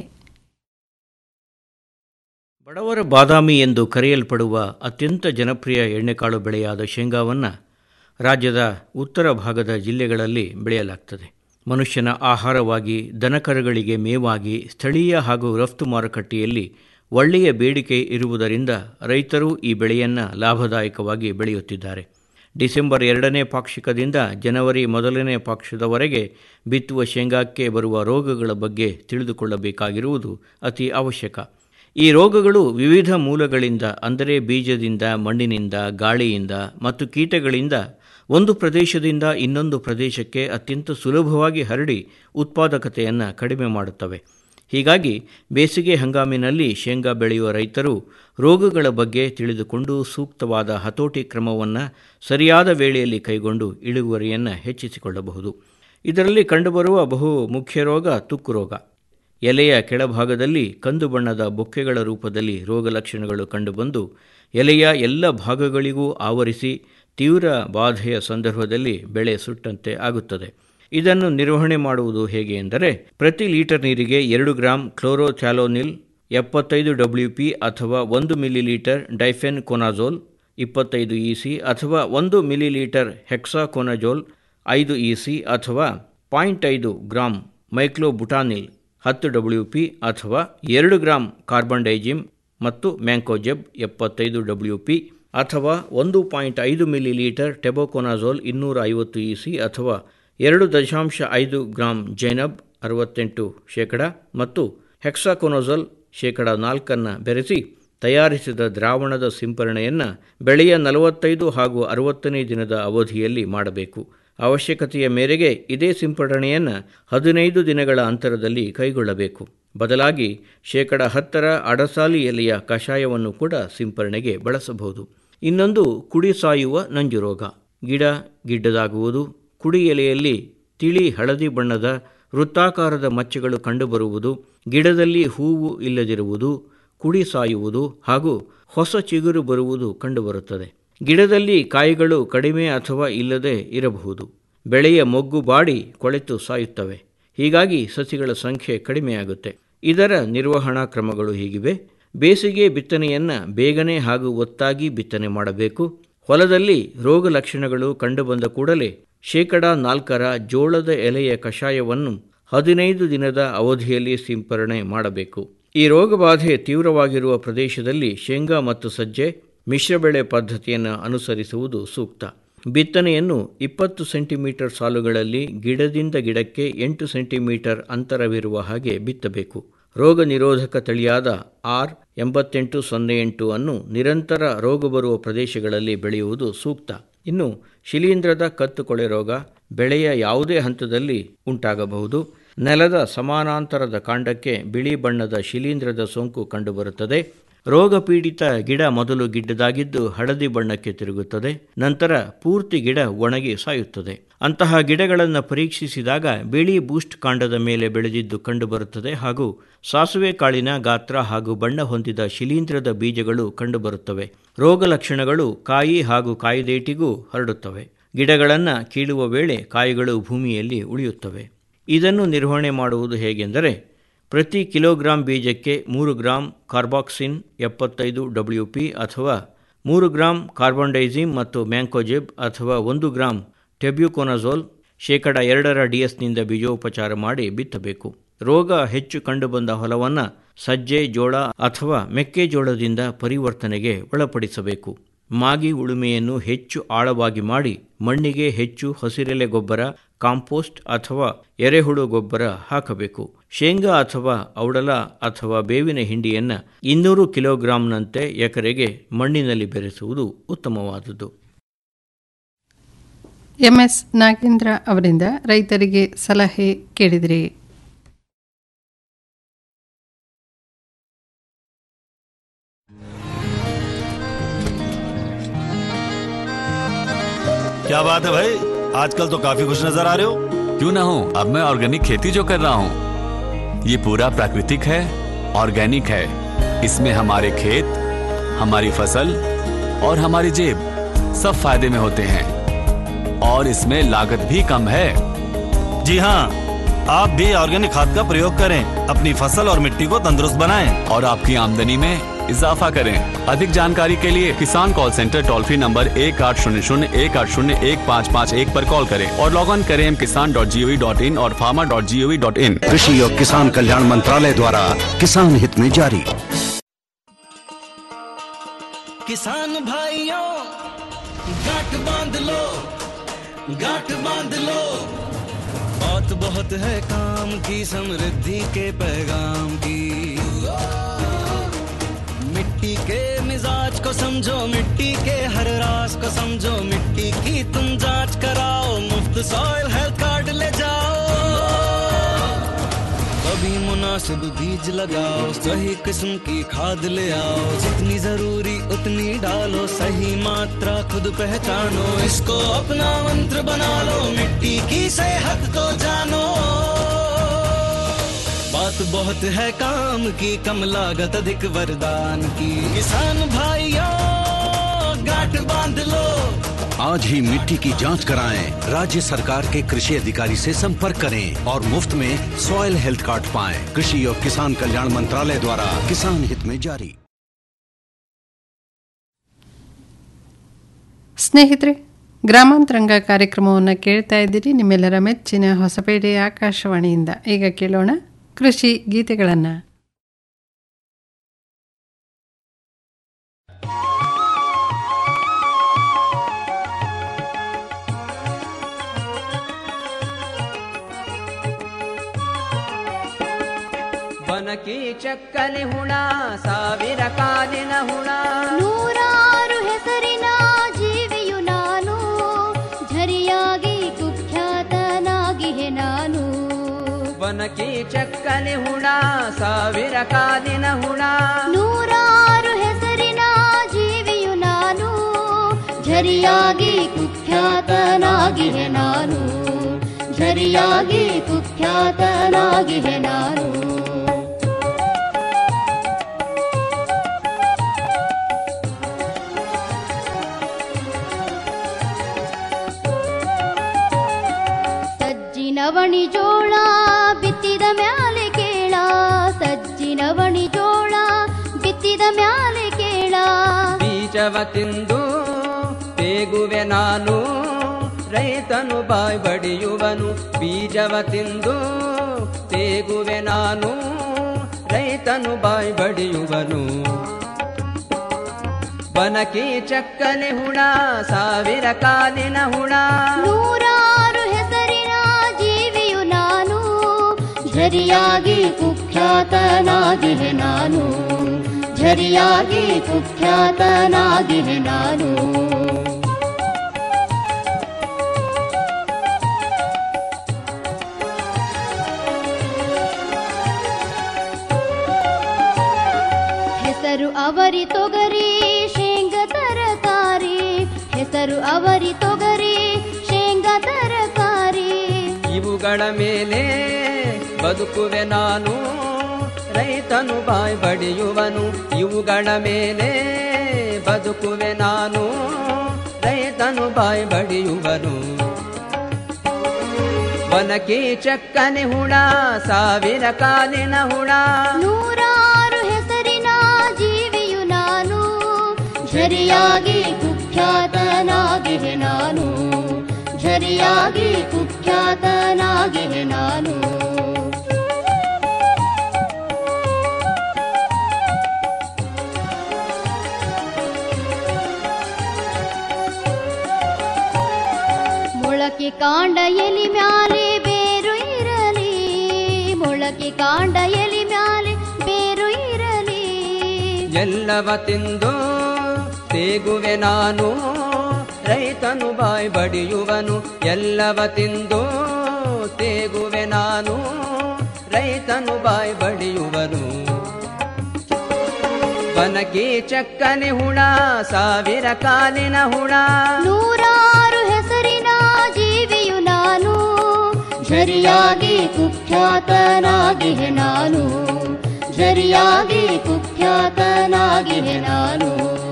ಬಡವರ ಬಾದಾಮಿ ಎಂದು ಕರೆಯಲ್ಪಡುವ ಅತ್ಯಂತ ಜನಪ್ರಿಯ ಎಣ್ಣೆಕಾಳು ಬೆಳೆಯಾದ ಶೇಂಗಾವನ್ನು ರಾಜ್ಯದ ಉತ್ತರ ಭಾಗದ ಜಿಲ್ಲೆಗಳಲ್ಲಿ ಬೆಳೆಯಲಾಗ್ತದೆ ಮನುಷ್ಯನ ಆಹಾರವಾಗಿ ದನಕರುಗಳಿಗೆ ಮೇವಾಗಿ ಸ್ಥಳೀಯ ಹಾಗೂ ರಫ್ತು ಮಾರುಕಟ್ಟೆಯಲ್ಲಿ ಒಳ್ಳೆಯ ಬೇಡಿಕೆ ಇರುವುದರಿಂದ ರೈತರು ಈ ಬೆಳೆಯನ್ನು ಲಾಭದಾಯಕವಾಗಿ ಬೆಳೆಯುತ್ತಿದ್ದಾರೆ ಡಿಸೆಂಬರ್ ಎರಡನೇ ಪಾಕ್ಷಿಕದಿಂದ ಜನವರಿ ಮೊದಲನೇ ಪಾಕ್ಷದವರೆಗೆ ಬಿತ್ತುವ ಶೇಂಗಾಕ್ಕೆ ಬರುವ ರೋಗಗಳ ಬಗ್ಗೆ ತಿಳಿದುಕೊಳ್ಳಬೇಕಾಗಿರುವುದು ಅತಿ ಅವಶ್ಯಕ ಈ ರೋಗಗಳು ವಿವಿಧ ಮೂಲಗಳಿಂದ ಅಂದರೆ ಬೀಜದಿಂದ ಮಣ್ಣಿನಿಂದ ಗಾಳಿಯಿಂದ ಮತ್ತು ಕೀಟಗಳಿಂದ ಒಂದು ಪ್ರದೇಶದಿಂದ ಇನ್ನೊಂದು ಪ್ರದೇಶಕ್ಕೆ ಅತ್ಯಂತ ಸುಲಭವಾಗಿ ಹರಡಿ ಉತ್ಪಾದಕತೆಯನ್ನು ಕಡಿಮೆ ಮಾಡುತ್ತವೆ ಹೀಗಾಗಿ ಬೇಸಿಗೆ ಹಂಗಾಮಿನಲ್ಲಿ ಶೇಂಗಾ ಬೆಳೆಯುವ ರೈತರು ರೋಗಗಳ ಬಗ್ಗೆ ತಿಳಿದುಕೊಂಡು ಸೂಕ್ತವಾದ ಹತೋಟಿ ಕ್ರಮವನ್ನು ಸರಿಯಾದ ವೇಳೆಯಲ್ಲಿ ಕೈಗೊಂಡು ಇಳುವರಿಯನ್ನು ಹೆಚ್ಚಿಸಿಕೊಳ್ಳಬಹುದು ಇದರಲ್ಲಿ ಕಂಡುಬರುವ ಬಹು ಮುಖ್ಯ ರೋಗ ತುಕ್ಕು ರೋಗ ಎಲೆಯ ಕೆಳಭಾಗದಲ್ಲಿ ಕಂದು ಬಣ್ಣದ ಬೊಕ್ಕೆಗಳ ರೂಪದಲ್ಲಿ ರೋಗ ಲಕ್ಷಣಗಳು ಕಂಡುಬಂದು ಎಲೆಯ ಎಲ್ಲ ಭಾಗಗಳಿಗೂ ಆವರಿಸಿ ತೀವ್ರ ಬಾಧೆಯ ಸಂದರ್ಭದಲ್ಲಿ ಬೆಳೆ ಸುಟ್ಟಂತೆ ಆಗುತ್ತದೆ ಇದನ್ನು ನಿರ್ವಹಣೆ ಮಾಡುವುದು ಹೇಗೆ ಎಂದರೆ ಪ್ರತಿ ಲೀಟರ್ ನೀರಿಗೆ ಎರಡು ಗ್ರಾಂ ಕ್ಲೋರೋಥ್ಯಾಲೋನಿಲ್ ಎಪ್ಪತ್ತೈದು ಡಬ್ಲ್ಯೂ ಪಿ ಅಥವಾ ಒಂದು ಮಿಲಿಲೀಟರ್ ಡೈಫೆನ್ ಕೊನಾಜೋಲ್ ಇಪ್ಪತ್ತೈದು ಇ ಸಿ ಅಥವಾ ಒಂದು ಮಿಲಿಲೀಟರ್ ಹೆಕ್ಸಾಕೊನಜೋಲ್ ಐದು ಇ ಸಿ ಅಥವಾ ಪಾಯಿಂಟ್ ಐದು ಗ್ರಾಂ ಮೈಕ್ಲೋಬುಟಾನಿಲ್ ಹತ್ತು ಡಬ್ಲ್ಯೂ ಪಿ ಅಥವಾ ಎರಡು ಗ್ರಾಂ ಕಾರ್ಬನ್ ಡೈಜಿಮ್ ಮತ್ತು ಮ್ಯಾಂಕೋಜೆಬ್ ಎಪ್ಪತ್ತೈದು ಡಬ್ಲ್ಯೂ ಪಿ ಅಥವಾ ಒಂದು ಪಾಯಿಂಟ್ ಐದು ಮಿಲಿಲೀಟರ್ ಟೆಬೋಕೊನಾಜೋಲ್ ಇನ್ನೂರ ಐವತ್ತು ಇ ಸಿ ಅಥವಾ ಎರಡು ದಶಾಂಶ ಐದು ಗ್ರಾಂ ಜೈನಬ್ ಅರವತ್ತೆಂಟು ಶೇಕಡ ಮತ್ತು ಹೆಕ್ಸಾಕೊನೋಜಲ್ ಶೇಕಡ ನಾಲ್ಕನ್ನು ಬೆರೆಸಿ ತಯಾರಿಸಿದ ದ್ರಾವಣದ ಸಿಂಪರಣೆಯನ್ನು ಬೆಳೆಯ ನಲವತ್ತೈದು ಹಾಗೂ ಅರವತ್ತನೇ ದಿನದ ಅವಧಿಯಲ್ಲಿ ಮಾಡಬೇಕು ಅವಶ್ಯಕತೆಯ ಮೇರೆಗೆ ಇದೇ ಸಿಂಪಡಣೆಯನ್ನು ಹದಿನೈದು ದಿನಗಳ ಅಂತರದಲ್ಲಿ ಕೈಗೊಳ್ಳಬೇಕು ಬದಲಾಗಿ ಶೇಕಡ ಹತ್ತರ ಅಡಸಾಲಿ ಎಲೆಯ ಕಷಾಯವನ್ನು ಕೂಡ ಸಿಂಪರಣೆಗೆ ಬಳಸಬಹುದು ಇನ್ನೊಂದು ಕುಡಿ ಸಾಯುವ ನಂಜು ರೋಗ ಗಿಡ ಗಿಡ್ಡದಾಗುವುದು ಕುಡಿ ಎಲೆಯಲ್ಲಿ ತಿಳಿ ಹಳದಿ ಬಣ್ಣದ ವೃತ್ತಾಕಾರದ ಮಚ್ಚೆಗಳು ಕಂಡುಬರುವುದು ಗಿಡದಲ್ಲಿ ಹೂವು ಇಲ್ಲದಿರುವುದು ಕುಡಿ ಸಾಯುವುದು ಹಾಗೂ ಹೊಸ ಚಿಗುರು ಬರುವುದು ಕಂಡುಬರುತ್ತದೆ ಗಿಡದಲ್ಲಿ ಕಾಯಿಗಳು ಕಡಿಮೆ ಅಥವಾ ಇಲ್ಲದೆ ಇರಬಹುದು ಬೆಳೆಯ ಮೊಗ್ಗು ಬಾಡಿ ಕೊಳೆತು ಸಾಯುತ್ತವೆ ಹೀಗಾಗಿ ಸಸಿಗಳ ಸಂಖ್ಯೆ ಕಡಿಮೆಯಾಗುತ್ತೆ ಇದರ ನಿರ್ವಹಣಾ ಕ್ರಮಗಳು ಹೀಗಿವೆ ಬೇಸಿಗೆ ಬಿತ್ತನೆಯನ್ನು ಬೇಗನೆ ಹಾಗೂ ಒತ್ತಾಗಿ ಬಿತ್ತನೆ ಮಾಡಬೇಕು ಹೊಲದಲ್ಲಿ ರೋಗ ಲಕ್ಷಣಗಳು ಕಂಡುಬಂದ ಕೂಡಲೇ ಶೇಕಡ ನಾಲ್ಕರ ಜೋಳದ ಎಲೆಯ ಕಷಾಯವನ್ನು ಹದಿನೈದು ದಿನದ ಅವಧಿಯಲ್ಲಿ ಸಿಂಪರಣೆ ಮಾಡಬೇಕು ಈ ರೋಗಬಾಧೆ ತೀವ್ರವಾಗಿರುವ ಪ್ರದೇಶದಲ್ಲಿ ಶೇಂಗಾ ಮತ್ತು ಸಜ್ಜೆ ಮಿಶ್ರಬೆಳೆ ಪದ್ಧತಿಯನ್ನು ಅನುಸರಿಸುವುದು ಸೂಕ್ತ ಬಿತ್ತನೆಯನ್ನು ಇಪ್ಪತ್ತು ಸೆಂಟಿಮೀಟರ್ ಸಾಲುಗಳಲ್ಲಿ ಗಿಡದಿಂದ ಗಿಡಕ್ಕೆ ಎಂಟು ಸೆಂಟಿಮೀಟರ್ ಅಂತರವಿರುವ ಹಾಗೆ ಬಿತ್ತಬೇಕು ರೋಗ ನಿರೋಧಕ ತಳಿಯಾದ ಆರ್ ಎಂಬತ್ತೆಂಟು ಸೊನ್ನೆ ಎಂಟು ಅನ್ನು ನಿರಂತರ ರೋಗ ಬರುವ ಪ್ರದೇಶಗಳಲ್ಲಿ ಬೆಳೆಯುವುದು ಸೂಕ್ತ ಇನ್ನು ಶಿಲೀಂಧ್ರದ ಕತ್ತು ಕೊಳೆ ರೋಗ ಬೆಳೆಯ ಯಾವುದೇ ಹಂತದಲ್ಲಿ ಉಂಟಾಗಬಹುದು ನೆಲದ ಸಮಾನಾಂತರದ ಕಾಂಡಕ್ಕೆ ಬಿಳಿ ಬಣ್ಣದ ಶಿಲೀಂಧ್ರದ ಸೋಂಕು ಕಂಡುಬರುತ್ತದೆ ರೋಗ ಪೀಡಿತ ಗಿಡ ಮೊದಲು ಗಿಡ್ಡದಾಗಿದ್ದು ಹಳದಿ ಬಣ್ಣಕ್ಕೆ ತಿರುಗುತ್ತದೆ ನಂತರ ಪೂರ್ತಿ ಗಿಡ ಒಣಗಿ ಸಾಯುತ್ತದೆ ಅಂತಹ ಗಿಡಗಳನ್ನು ಪರೀಕ್ಷಿಸಿದಾಗ ಬಿಳಿ ಬೂಸ್ಟ್ ಕಾಂಡದ ಮೇಲೆ ಬೆಳೆದಿದ್ದು ಕಂಡುಬರುತ್ತದೆ ಹಾಗೂ ಸಾಸುವೆ ಕಾಳಿನ ಗಾತ್ರ ಹಾಗೂ ಬಣ್ಣ ಹೊಂದಿದ ಶಿಲೀಂಧ್ರದ ಬೀಜಗಳು ಕಂಡುಬರುತ್ತವೆ ರೋಗ ಲಕ್ಷಣಗಳು ಕಾಯಿ ಹಾಗೂ ಕಾಯಿದೇಟಿಗೂ ಹರಡುತ್ತವೆ ಗಿಡಗಳನ್ನು ಕೀಳುವ ವೇಳೆ ಕಾಯಿಗಳು ಭೂಮಿಯಲ್ಲಿ ಉಳಿಯುತ್ತವೆ ಇದನ್ನು ನಿರ್ವಹಣೆ ಮಾಡುವುದು ಹೇಗೆಂದರೆ ಪ್ರತಿ ಕಿಲೋಗ್ರಾಂ ಬೀಜಕ್ಕೆ ಮೂರು ಗ್ರಾಂ ಕಾರ್ಬಾಕ್ಸಿನ್ ಎಪ್ಪತ್ತೈದು ಡಬ್ಲ್ಯೂ ಪಿ ಅಥವಾ ಮೂರು ಗ್ರಾಂ ಕಾರ್ಬನ್ಡೈಸಿಮ್ ಮತ್ತು ಮ್ಯಾಂಕೋಜೆಬ್ ಅಥವಾ ಒಂದು ಗ್ರಾಂ ಟೆಬ್ಯುಕೋನಜೋಲ್ ಶೇಕಡ ಎರಡರ ಡಿಎಸ್ನಿಂದ ಬೀಜೋಪಚಾರ ಮಾಡಿ ಬಿತ್ತಬೇಕು ರೋಗ ಹೆಚ್ಚು ಕಂಡುಬಂದ ಹೊಲವನ್ನು ಸಜ್ಜೆ ಜೋಳ ಅಥವಾ ಮೆಕ್ಕೆಜೋಳದಿಂದ ಪರಿವರ್ತನೆಗೆ ಒಳಪಡಿಸಬೇಕು ಮಾಗಿ ಉಳುಮೆಯನ್ನು ಹೆಚ್ಚು ಆಳವಾಗಿ ಮಾಡಿ ಮಣ್ಣಿಗೆ ಹೆಚ್ಚು ಹಸಿರೆಲೆ ಗೊಬ್ಬರ ಕಾಂಪೋಸ್ಟ್ ಅಥವಾ ಎರೆಹುಳು ಗೊಬ್ಬರ ಹಾಕಬೇಕು ಶೇಂಗಾ ಅಥವಾ ಔಡಲ ಅಥವಾ ಬೇವಿನ ಹಿಂಡಿಯನ್ನು ಇನ್ನೂರು ಕಿಲೋಗ್ರಾಂನಂತೆ ಎಕರೆಗೆ ಮಣ್ಣಿನಲ್ಲಿ ಬೆರೆಸುವುದು ಉತ್ತಮವಾದುದು ಎಂಎಸ್ ನಾಗೇಂದ್ರ ಅವರಿಂದ ರೈತರಿಗೆ ಸಲಹೆ ಕೇಳಿದಿರಿ क्या बात है भाई आजकल तो काफी खुश नजर आ रहे हो क्यों ना हो अब मैं ऑर्गेनिक खेती जो कर रहा हूँ ये पूरा प्राकृतिक है ऑर्गेनिक है इसमें हमारे खेत हमारी फसल और हमारी जेब सब फायदे में होते हैं और इसमें लागत भी कम है जी हाँ आप भी ऑर्गेनिक खाद का प्रयोग करें अपनी फसल और मिट्टी को तंदुरुस्त बनाएं और आपकी आमदनी में इजाफा करें अधिक जानकारी के लिए Kisan call centre toll free number एक आठ शून्य शून्य एक आठ शून्य एक पाँच पाँच एक पर कॉल करें और लॉग ऑन करें M Kisan dot G O V dot in और farmer dot G O V dot in कृषि और किसान कल्याण मंत्रालय द्वारा किसान हित में जारी किसान भाइयों गांठ बांध लो गांठ बांध लो बात बहुत है काम की समृद्धि के पैगाम की मिट्टी के मिजाज को समझो मिट्टी के हर रास को समझो मिट्टी की तुम जांच कराओ मुफ्त सॉइल हेल्थ कार्ड ले जाओ कभी मुनासिब बीज लगाओ सही किस्म की खाद ले आओ जितनी जरूरी उतनी डालो सही मात्रा खुद पहचानो इसको अपना मंत्र बना लो मिट्टी की सेहत को जानो बात बहुत है काम की कम लागत अधिक वरदान की किसान भाइयों गांठ बांध लो आज ही मिट्टी की जांच कराएं राज्य सरकार के कृषि अधिकारी से संपर्क करें और मुफ्त में सॉइल हेल्थ कार्ड पाएं कृषि और किसान कल्याण मंत्रालय द्वारा किसान हित में जारी ಸ್ನೇಹಿತರೆ ಗ್ರಾಮಾಂತರಂಗ ಕಾರ್ಯಕ್ರಮವನ್ನು ಕೇಳ್ತಾ ಇದ್ದೀರಿ ನಿಮ್ಮೆಲ್ಲರ ಮೆಚ್ಚಿನ ಹೊಸಪೇಟೆ ಆಕಾಶವಾಣಿಯಿಂದ ಈಗ ಕೇಳೋಣ ಕೃಷಿ ಗೀತೆಗಳನ್ನು ಬನಕಿ ಚಕ್ಕನೆ ಹುಣ ಸಾವಿರ ಕಾಲಿನ ಹುಣ ನೂರಾರು ಹೆಸರಿನ ಜೀವಿಯು ನಾನು ಝರಿಯಾಗಿ ಕುಖ್ಯಾತನಾಗಿಹೆ ನಾನು ಬನಕಿ ಚಕ್ಕನೆ ಹುಣ ಸಾವಿರ ಕಾಲಿನ ಹುಣ ನೂರಾರು ಹೆಸರಿನ ಜೀವಿಯು ನಾನು ಝರಿಯಾಗಿ ಕುಖ್ಯಾತನಾಗಿಹೆ ನಾನು ಝರಿಯಾಗಿ ಕುಖ್ಯಾತನಾಗಿಹೆ ನಾನು ಸಜ್ಜಿನವಣಿ ಜೋಳ ಬಿತ್ತಿದ ಮ್ಯಾಲೆ ಕೇಳ ಸಜ್ಜಿನವಣಿ ಜೋಳ ಬಿತ್ತಿದ ಮ್ಯಾಲೆ ಕೇಳ ಬೀಜವ ತಿಂದು ತೇಗುವೆ ನಾನು ರೈತನು ಬಾಯ್ ಬಡಿಯುವನು ಬೀಜವ ತಿಂದು ತೇಗುವೆ ನಾನು ರೈತನು ಬಾಯ್ ಬಡಿಯುವನು ಬನಕಿ ಚಕ್ಕನೆ ಹುಣ ಸಾವಿರ ಕಾಲಿನ ಹುಣ ನೂರಾರು ಹೆಸರಿನ ಜೀವಿಯು ನಾನು ಝರಿಯಾಗಿ ಕುಖ್ಯಾತನಾಗಿಹೆ ನಾನು ಝರಿಯಾಗಿ ಕುಖ್ಯಾತನಾಗಿಹೆ ನಾನು ಹೆಸರು ಅವರಿ ತೊಗರಿ ಶೇಂಗ ತರಕಾರಿ ಹೆಸರು ಅವರಿ ತೊಗರಿ ಶೇಂಗ ತರಕಾರಿ ಇವುಗಳ ಮೇಲೆ ಬದುಕುವೆ ನಾನು ರೈತನು ಬಾಯ್ ಬಡಿಯುವನು ಇವುಗಳ ಮೇಲೆ ಬದುಕುವೆ ನಾನು ರೈತನು ಬಾಯ್ ಬಡಿಯುವನು ವನಕಿ ಚಕ್ಕನೆ ಹುಣ ಸಾವಿರ ಕಾಲಿನ ಹುಣ ನೂರಾರು ಹೆಸರಿನ ಜೀವಿಯು ನಾನು ಝರಿಯಾಗಿ ಕುಖ್ಯಾತನಾಗಿಹೆ ನಾನು ಝರಿಯಾಗಿ ಕುಖ್ಯಾತನಾಗಿಹೆ ನಾನು ಮೊಳಕೆ ಕಾಂಡ ಎಲಿ ಮ್ಯಾಲೆ ಬೇರು ಇರಲಿ ಮೊಳಕೆ ಕಾಂಡ ಎಲಿ ಮ್ಯಾಲೆ ಬೇರು ಇರಲಿ ಎಲ್ಲವ ತಿಂದು ತೇಗುವೆ ನಾನು ರೈತನು ಬಾಯ್ ಬಡಿಯುವನು ಎಲ್ಲವ ತಿಂದು ತೇಗುವೆ ನಾನು ರೈತನು ಬಾಯ್ ಬಡಿಯುವನು ಬನಕಿ ಚಕ್ಕನೆ ಹುಣ ಸಾವಿರ ಕಾಲಿನ ಹುಣ ನೂರಾರು ಹೆಸರಿನ ಜೀವಿಯು ನಾನು ಝರಿಯಾಗಿ ಕುಖ್ಯಾತನಾಗಿಹೆ ನಾನು ಝರಿಯಾಗಿ ಕುಖ್ಯಾತನಾಗಿಹೆ ನಾನು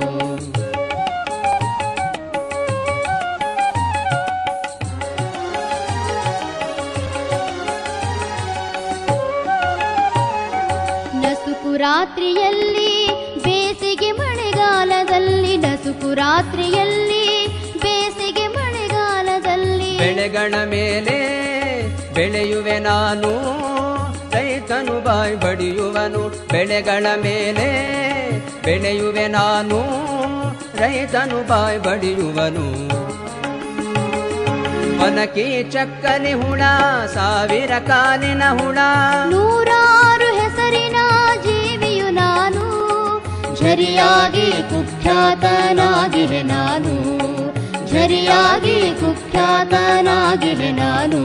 ನಸುಕು ರಾತ್ರಿಯಲ್ಲಿ ಬೇಸಿಗೆ ಮಳೆಗಾಲದಲ್ಲಿ ನಸುಕು ರಾತ್ರಿಯಲ್ಲಿ ಬೇಸಿಗೆ ಮಳೆಗಾಲದಲ್ಲಿ ಬೆಳೆಗಳ ಮೇಲೆ ಬೆಳೆಯುವೆ ನಾನು ರೈತನು ಬಾಯ್ ಬಡಿಯುವನು ಬೆಳೆಗಳ ಮೇಲೆ ಬೆಳೆಯುವೆ ನಾನು ರೈತನು ಬಾಯ್ ಬಡಿಯುವನು ವನಕಿ ಚಕ್ಕನೆ ಹುಣ ಸಾವಿರ ಕಾಲಿನ ಹುಣ ನೂರಾರು ಹೆಸರಿನ ಜೀವಿಯು ನಾನು ಝರಿಯಾಗಿ ಕುಖ್ಯಾತನಾಗಿಹೆ ನಾನು ಝರಿಯಾಗಿ ಕುಖ್ಯಾತನಾಗಿಹೆ ನಾನು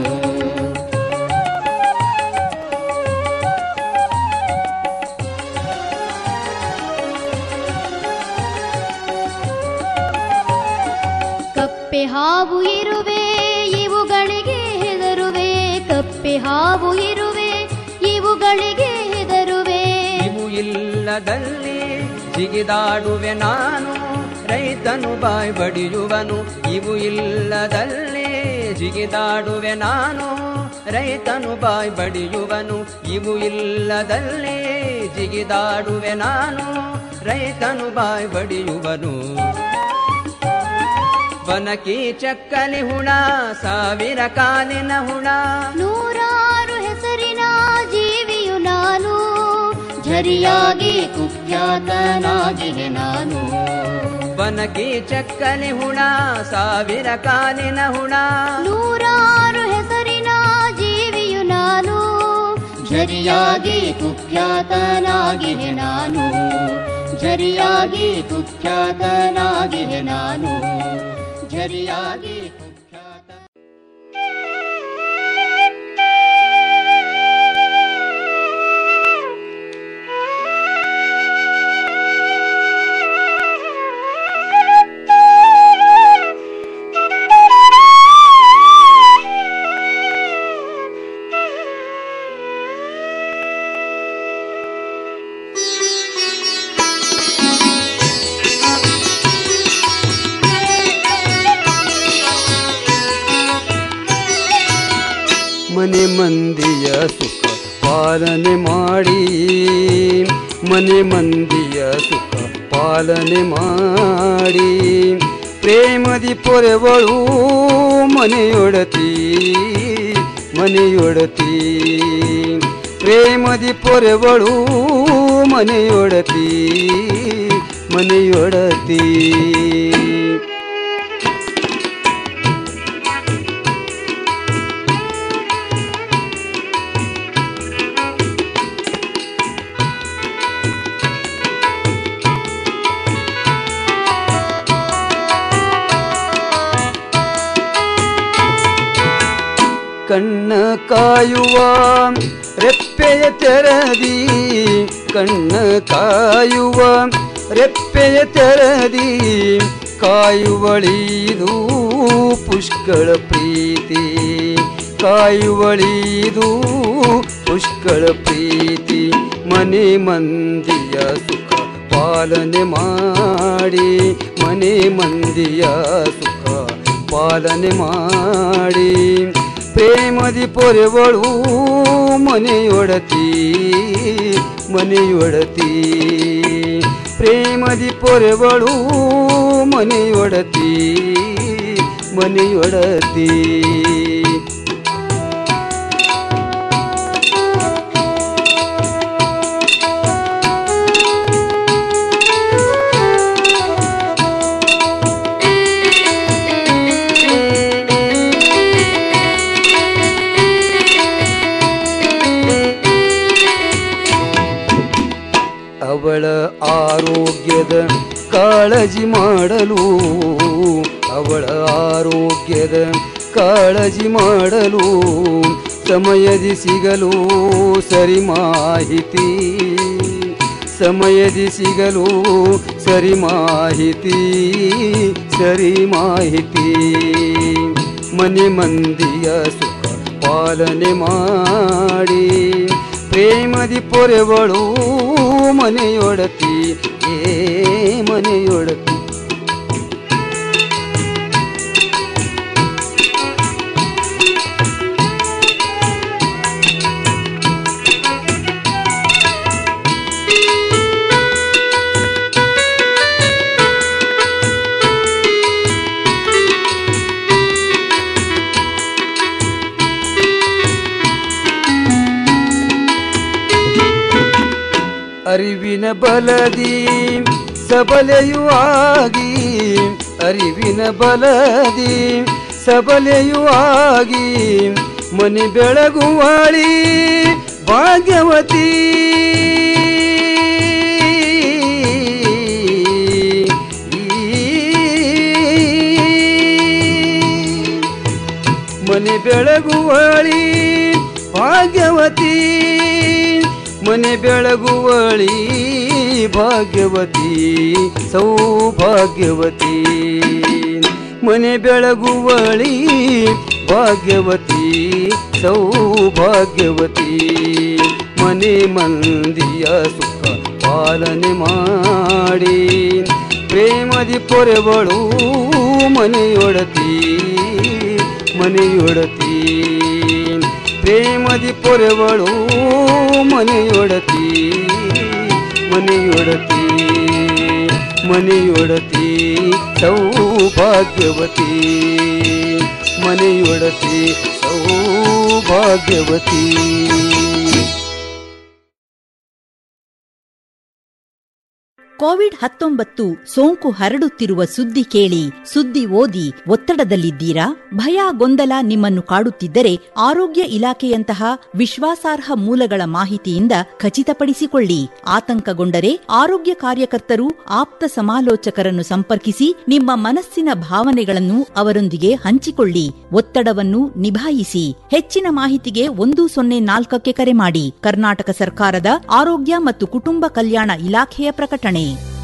ಕಪ್ಪೆ ಹಾವು ಇರುವೆ ಇವುಗಳಿಗೆ ಹೆದರುವೆ ಕಪ್ಪೆ ಹಾವು ಇರುವೆ ಇವುಗಳಿಗೆ ಹೆದರುವೆ ಇವು ಇಲ್ಲದಲ್ಲಿ ಜಿಗಿದಾಡುವೆ ನಾನು ರೈತನು ಬಾಯ್ ಬಡಿಯುವನು ಇವು ಇಲ್ಲದಲ್ಲಿ ಜಿಗಿದಾಡುವೆ ನಾನು ರೈತನು ಬಾಯ್ ಬಡಿಯುವನು ಇವು ಇಲ್ಲದಲ್ಲಿ ಜಿಗಿದಾಡುವೆ ನಾನು ರೈತನು ಬಾಯ್ ಬಡಿಯುವನು ವನಕಿ ಚಕ್ಕನೆ ಹುಣ ಸಾವಿರ ಕಾಲಿನ ಹುಣ ನೂರಾರು ಹೆಸರಿನ ಜೀವಿಯು ನಾನು ಝರಿಯಾಗಿ ಕುಖ್ಯಾತನಾಗಿಹೆ ನಾನು ವನಕಿ ಚಕ್ಕನೆ ಹುಣ ಸಾವಿರ ಕಾಲಿನ ಹುಣ ನೂರಾರು ಹೆಸರಿನ ಜೀವಿಯು ನಾನು ಝರಿಯಾಗಿ ಕುಖ್ಯಾತನಾಗಿಹೆ ನಾನು ಝರಿಯಾಗಿ ಕುಖ್ಯಾತನಾಗಿಹೆ ನಾನು ಝರಿಯಾಗಿ ಮನೆ ಮಂದಿಯ ಸುಖ ಪಾಲನೆ ಮಾಡಿ ಮನೆ ಮಂದಿಯ ಸುಖ ಪಾಲನೆ ಮಾಡಿ ಪ್ರೇಮದಿ ಪೊರೆವಳು ಮನೆಯೊಡತಿ ಮನೆಯೊಡತಿ ಪ್ರೇಮದಿ ಪೊರೆವಳು ಮನೆಯೊಡತಿ ಮನೆಯೊಡತಿ ಕಣ್ಣ ಕಾಯುವ ರೆಪ್ಪೆಯ ತೆರದಿ ಕಣ್ಣ ಕಾಯುವ ರೆಪ್ಪೆಯ ತೆರದಿ ಕಾಯುವಳಿದು ಪುಷ್ಕಳ ಪ್ರೀತಿ ಕಾಯುವಳಿದು ಪುಷ್ಕಳ ಪ್ರೀತಿ ಮನೆ ಮಂದಿಯ ಸುಖ ಪಾಲನೆ ಮಾಡಿ ಮನೆ ಮಂದಿಯ ಸುಖ ಪಾಲನೆ ಮಾಡಿ ಪ್ರೇಮದಿ ಪೊರೆವಳು ಮನೆಯೊಡತಿ ಮನೆಯೊಡತಿ ಪ್ರೇಮದಿ ಪೊರೆವಳು ಮನೆಯೊಡತಿ ಮನೆಯೊಡತಿ ಅವಳ ಆರೋಗ್ಯದ ಕಾಳಜಿ ಮಾಡಲು ಅವಳ ಆರೋಗ್ಯದ ಕಾಳಜಿ ಮಾಡಲು ಸಮಯದಿ ಸಿಗಲು ಸರಿ ಮಾಹಿತಿ ಸಮಯದಿ ಸಿಗಲು ಸರಿ ಮಾಹಿತಿ ಸರಿ ಮಾಹಿತಿ ಮನೆ ಮಂದಿಯ ಸುಖ ಪಾಲನೆ ಮಾಡಿ ಪ್ರೇಮದಿ ಪೊರೆವಳು ಮನೆಯೊಡತಿ ಏ ಮನೆಯೊಡತಿ ಅರಿವಿನ ಬಲದಿ ಸಬಲೆಯೂ ಆಗಿ ಅರಿವಿನ ಬಲದಿ ಸಬಲೆಯೂ ಆಗಿ ಮನೆ ಬೆಳಗುವಾಳಿ ಭಾಗ್ಯವತಿ ಮನೆ ಬೆಳಗುವಳಿ ಭಾಗ್ಯವತಿ ಮನೆ ಬೆಳಗುವಳಿ ಭಾಗ್ಯವತಿ ಸೌಭಾಗ್ಯವತಿ ಮನೆ ಬೆಳಗುವಳಿ ಭಾಗ್ಯವತಿ ಸೌಭಾಗ್ಯವತಿ ಮನೆ ಮಂದಿಯ ಸುಖ ಪಾಲನೆ ಮಾಡಿ ಪ್ರೇಮದಿ ಪೊರೆವಳು ಮನೆಯೊಡತಿ ಮನೆಯೊಡತಿ ಪ್ರೇಮದಿ ಪೊರೆವಳು ಮನೆಯೊಡತಿ ಮನೆಯೊಡತಿ ಮನೆಯೊಡತಿ ಸೌಭಾಗ್ಯವತಿ ಮನೆಯೊಡತಿ ಸೌಭಾಗ್ಯವತಿ ಕೋವಿಡ್ ಹತ್ತೊಂಬತ್ತು ಸೋಂಕು ಹರಡುತ್ತಿರುವ ಸುದ್ದಿ ಕೇಳಿ ಸುದ್ದಿ ಓದಿ ಒತ್ತಡದಲ್ಲಿದ್ದೀರಾ ಭಯ ಗೊಂದಲ ನಿಮ್ಮನ್ನು ಕಾಡುತ್ತಿದ್ದರೆ ಆರೋಗ್ಯ ಇಲಾಖೆಯಂತಹ ವಿಶ್ವಾಸಾರ್ಹ ಮೂಲಗಳ ಮಾಹಿತಿಯಿಂದ ಖಚಿತಪಡಿಸಿಕೊಳ್ಳಿ ಆತಂಕಗೊಂಡರೆ ಆರೋಗ್ಯ ಕಾರ್ಯಕರ್ತರು ಆಪ್ತ ಸಮಾಲೋಚಕರನ್ನು ಸಂಪರ್ಕಿಸಿ ನಿಮ್ಮ ಮನಸ್ಸಿನ ಭಾವನೆಗಳನ್ನು ಅವರೊಂದಿಗೆ ಹಂಚಿಕೊಳ್ಳಿ ಒತ್ತಡವನ್ನು ನಿಭಾಯಿಸಿ ಹೆಚ್ಚಿನ ಮಾಹಿತಿಗೆ ಒಂದು ಸೊನ್ನೆ ನಾಲ್ಕಕ್ಕೆ ಕರೆ ಮಾಡಿ ಕರ್ನಾಟಕ ಸರ್ಕಾರದ ಆರೋಗ್ಯ ಮತ್ತು ಕುಟುಂಬ ಕಲ್ಯಾಣ ಇಲಾಖೆಯ ಪ್ರಕಟಣೆ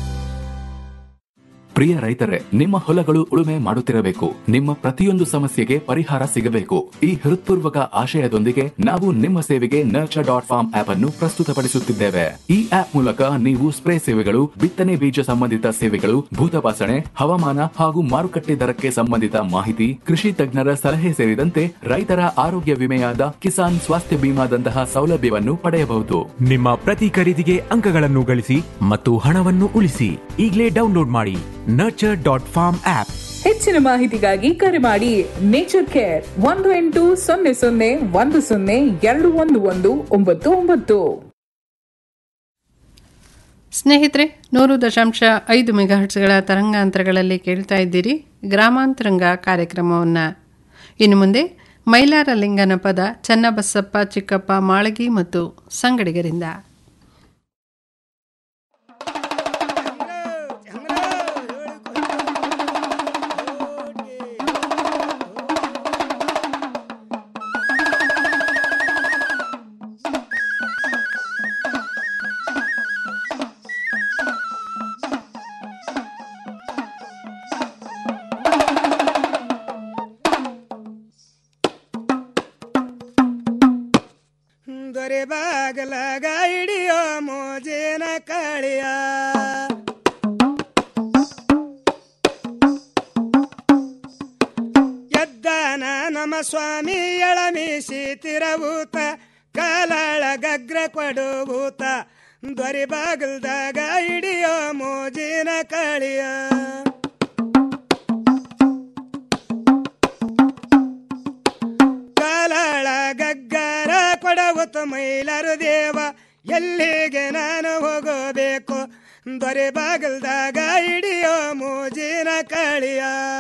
ಪ್ರಿಯ ರೈತರೇ ನಿಮ್ಮ ಹೊಲಗಳು ಉಳುಮೆ ಮಾಡುತ್ತಿರಬೇಕು ನಿಮ್ಮ ಪ್ರತಿಯೊಂದು ಸಮಸ್ಯೆಗೆ ಪರಿಹಾರ ಸಿಗಬೇಕು ಈ ಹೃತ್ಪೂರ್ವಕ ಆಶಯದೊಂದಿಗೆ ನಾವು ನಿಮ್ಮ ಸೇವೆಗೆ ನರ್ಚರ್ ಡಾಟ್ ಫಾರ್ಮ್ ಆಪ್ ಅನ್ನು ಪ್ರಸ್ತುತಪಡಿಸುತ್ತಿದ್ದೇವೆ ಈ ಆಪ್ ಮೂಲಕ ನೀವು ಸ್ಪ್ರೇ ಸೇವೆಗಳು ಬಿತ್ತನೆ ಬೀಜ ಸಂಬಂಧಿತ ಸೇವೆಗಳು ಭೂತಪಾಸಣೆ ಹವಾಮಾನ ಹಾಗೂ ಮಾರುಕಟ್ಟೆ ದರಕ್ಕೆ ಸಂಬಂಧಿತ ಮಾಹಿತಿ ಕೃಷಿ ತಜ್ಞರ ಸಲಹೆ ಸೇರಿದಂತೆ ರೈತರ ಆರೋಗ್ಯ ವಿಮೆಯಾದ ಕಿಸಾನ್ ಸ್ವಾಸ್ಥ್ಯ ಬಿಮಾದಂತಹ ಸೌಲಭ್ಯವನ್ನು ಪಡೆಯಬಹುದು ನಿಮ್ಮ ಪ್ರತಿ ಖರೀದಿಗೆ ಅಂಕಗಳನ್ನು ಗಳಿಸಿ ಮತ್ತು ಹಣವನ್ನು ಉಳಿಸಿ ಈಗಲೇ ಡೌನ್ಲೋಡ್ ಮಾಡಿ ನರ್ಚರ್ ಡಾಟ್ ಫಾರ್ಮ್ ಆಪ್ ಹೆಚ್ಚಿನ ಮಾಹಿತಿಗಾಗಿ ಕರೆ ಮಾಡಿ ನೇಚರ್ ಕೇರ್ ಒಂದು ಎಂಟು ಸೊನ್ನೆ ಸೊನ್ನೆ ಒಂದು ಸೊನ್ನೆ ಎರಡು ಒಂದು ಒಂದು ಒಂಬತ್ತು ಒಂಬತ್ತು ಸ್ನೇಹಿತರೆ ನೂರು ದಶಾಂಶ ಐದು ಮೆಗಾಹರ್ಟ್ಸ್ಗಳ ತರಂಗಾಂತರಗಳಲ್ಲಿ ಕೇಳ್ತಾ ಇದ್ದೀರಿ ಗ್ರಾಮಾಂತರಂಗ ಕಾರ್ಯಕ್ರಮವನ್ನು ಇನ್ನು ಮುಂದೆ ಮೈಲಾರ ಲಿಂಗನ ಪದ ಚನ್ನಬಸಪ್ಪ ಚಿಕ್ಕಪ್ಪ ಮಾಳಗಿ ಮತ್ತು ಸಂಗಡಿಗರಿಂದ ದೊರೆ ಬಾಗಲಾಗ ಹಿಡಿಯೋ ಮೋಜಿನ ಕಾಳಿಯ ಎದ್ದಾನ ನಮ್ಮ ಸ್ವಾಮಿ ಎಳಮೀಸಿ ತಿರವೂತ ಕಾಲಾಳ ಗಗ್ರ ಕೊಡುವೂತ ದೊರೆ ಬಾಗಲ್ದಾಗ ಹಿಡಿಯೋ ಮೋಜಿನ ಕಾಳಿಯ ಕಾಲಾಳ ಗಗ್ಗರ ಕೊಡವುತ ಮೈಲರು ದೇವ ಎಲ್ಲಿಗೆ ನಾನು ಹೋಗಬೇಕು ದೊರೆ ಬಾಗಲ್ದಾಗ ಹಿಡಿಯೋ ಮೋಜಿನ ಕಾಳಿಯ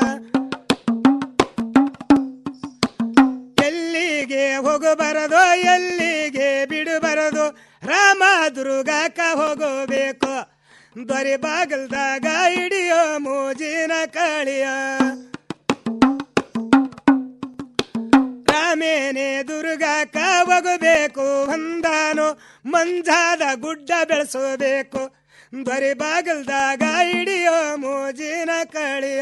ಎಲ್ಲಿಗೆ ಹೋಗಬಾರದು ಎಲ್ಲಿಗೆ ಬಿಡಬಾರದು ರಾಮ ದುರ್ಗಾಕ ಹೋಗಬೇಕು ದೊರೆ ಬಾಗಲ್ದಾಗ ಹಿಡಿಯೋ ಮೋಜಿನ ಕಾಳಿಯ ರಾಮೇನೆ ದುರ್ಗಾಕ ಹೋಗಬೇಕು ಹೊಂದಾನು ಮಂಜಾದ ಗುಡ್ಡ ಬೆಳೆಸಬೇಕು ದೊರೆ ಬಾಗಲ್ದಾಗ ಹಿಡಿಯೋ ಮೋಜಿನ ಕಾಳಿಯ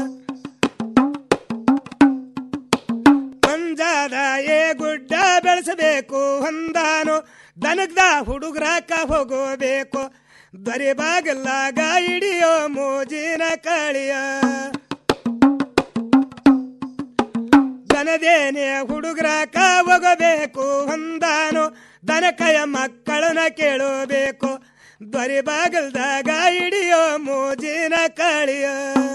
ಮಂಜಾದ ಏ ಗುಡ್ಡ ಬೆಳೆಸಬೇಕು ಹೊಂದಾನು ದನಗ್ದ ಹುಡುಗ್ರಾಕ ಹೋಗಬೇಕು ದೊರೆ ಬಾಗಲ್ಲಾಗ ಹಿಡಿಯೋ ಮೋಜಿನ ಕಾಳಿಯ ದನದೇನೆ ಹುಡುಗ್ರಾಕ ಹೋಗಬೇಕು ಹೊಂದಾನು ದನಕಯ ಮಕ್ಕಳನ್ನ ಕೇಳಬೇಕು ದೊರೆ ಬಾಗಲ್ದಾಗ ಹಿಡಿಯೋ ಮೋಜಿನ ಕಾಳಿಯ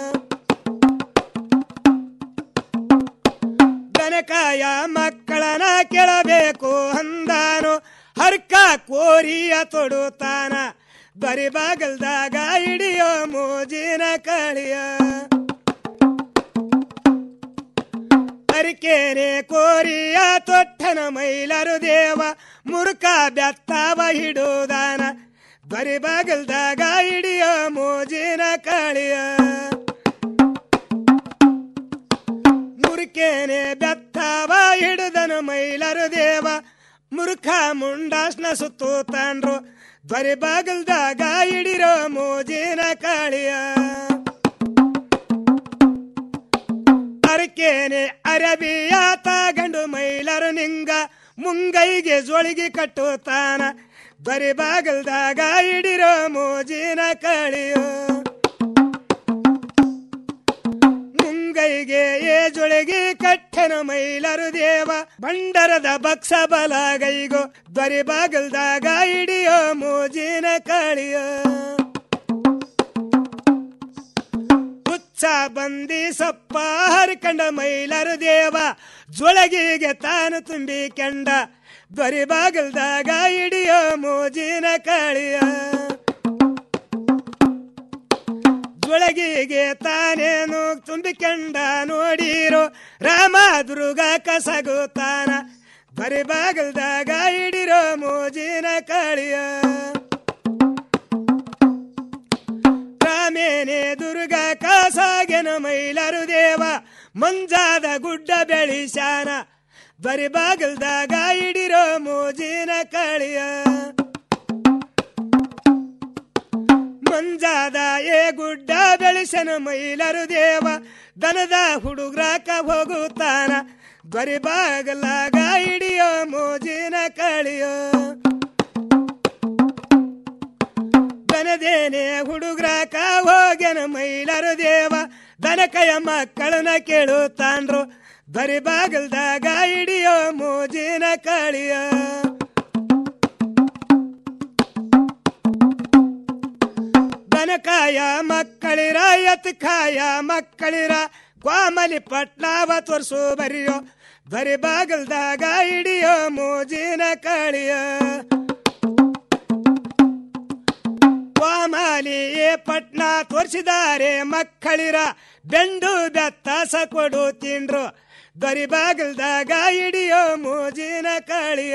ದನಕಾಯ ಮಕ್ಕಳನ್ನ ಕೇಳಬೇಕು ಅಂದಾನು ಹರ್ಕ ಕೋರಿಯ ತೊಡುತ್ತಾನ ದೊರೆ ಬಾಗಲ್ದಾಗ ಹಿಡಿಯೋ ಮೋಜಿನ ಕಾಳಿಯ ಅರಿಕೇನೆ ಕೋರಿಯ ತೊಟ್ಟನ ಮೈಲರು ದೇವ ಮುರುಕ ಬೆತ್ತಾವ ಹಿಡುದಾನ ದೊರೆ ಬಾಗಲ್ದಾಗ ಹಿಡಿಯೋ ಮೋಜಿನ ಕಾಳಿಯ ಮುರುಕೇನೆ ಬೆತ್ತಾವ ಹಿಡಿದನು ಮೈಲರು ದೇವ ಮುರುಖ ಮುಂಡಾಸ್ನ ಸುತ್ತೂತಾನ್ರು ದೊರೆ ಬಾಗಲ್ದಾಗ ಹಿಡಿರೋ ಮೋಜಿನ ಕಾಳಿಯ ಅರಕೇನೆ ಅರಬಿಯ ತಾಗಂಡು ಮೈಲರು ನಿಂಗ ಮುಂಗೈಗೆ ಜೋಳಿಗೆ ಕಟ್ಟುತ್ತಾನ ದೊರೆ ಬಾಗಲ್ದಾಗ ಹಿಡಿರೋ ಮೋಜಿನ ಕಾಳಿಯೋ ಮುಂಗೈಗೆ ಏ ಜೊಳಗೆ ಕಟ್ಟೆನ ಮೈಲರು ದೇವ ಬಂಡರದ ಬಕ್ಸ ಬಲಗೈಗೋ ದೊರೆ ಬಾಗಲ್ದಾಗ ಹಿಡಿಯೋ ಮೋಜಿನ ಕಾಳಿಯೋ ಹುಚ್ಚ ಬಂದಿ ಸಪ್ಪ ಹರ್ಕಂಡ ಮೈಲರು ದೇವ ಜೊಳಗಿಗೆ ತಾನು ತುಂಬಿ ಕಂಡ ದೊರೆ ಬಾಗಲ್ದಾಗ ಹಿಡಿಯೋ ಮೋಜಿನ ಕಾಳಿಯ ಜೊಳಗಿಗೆ ತಾನೇನು ತುಂಬಿಕೊಂಡ ನೋಡಿರೋ ರಾಮ ದುರ್ಗ ಕಸಗುತ್ತಾನ ಬರಿ ಬಾಗಲ್ದಾಗ ಹಿಡಿರೋ ಮೋಜಿನ ಕಾಳಿಯ ರಾಮೇನೆ ದುರ್ಗ ಕಾಸಾಗೆನ ಮೈಲರು ದೇವ ಮಂಜಾದ ಗುಡ್ಡ ಬೆಳಿಸಾನ ಬರಿ ಬಾಗಲ್ದಾಗ ಹಿಡಿರೋ ಮೋಜಿನ ಕಾಳಿಯ ಮಂಜಾದ ಏ ಗುಡ್ಡ ಬೆಳೆಸನ ಮೈಲರು ದೇವ ದನದ ಹುಡುಗ್ರಾಕ ಹೋಗುತ್ತಾನ ದೊರೆ ಬಾಗಲಾಗ ಹಿಡಿಯೋ ಮೋಜಿನ ಕಾಳಿಯೋ ದನದೇನೆ ಹುಡುಗ್ರಾಕ ಹೋಗ್ಯನ ಮೈಲರು ದೇವ ದನಕಯ ಮಕ್ಕಳನ್ನ ಕೇಳುತ್ತಾನ್ರು ದೊರೆ ಬಾಗಲ್ದಾಗ ಹಿಡಿಯೋ ಮೋಜಿನ ಕಾಳಿಯ ದನಕಾಯ ಮಕ್ಕಳಿರ ಎತ್ಕಾಯ ಮಕ್ಕಳಿರ ಕ್ವಾಮಲಿ ಪಟ್ನಾವ ತೋರ್ಸು ಬರಿಯೋ ಬರಿ ಬಾಗಲ್ದಾಗ ಹಿಡಿಯೋ ಮೋಜಿನ ಕಾಳಿಯ ಕ್ವಾಮಲಿ ಏ ಪಟ್ನ ತೋರಿಸಿದ್ದಾರೆ ಮಕ್ಕಳಿರ ಬೆಂಡು ಬೆತ್ತಾಸ ಕೊಡು ತಿಂಡ್ರು ದೊರಿ ಬಾಗಲ್ದಾಗ ಹಿಡಿಯೋ ಮೋಜಿನ ಕಾಳಿಯ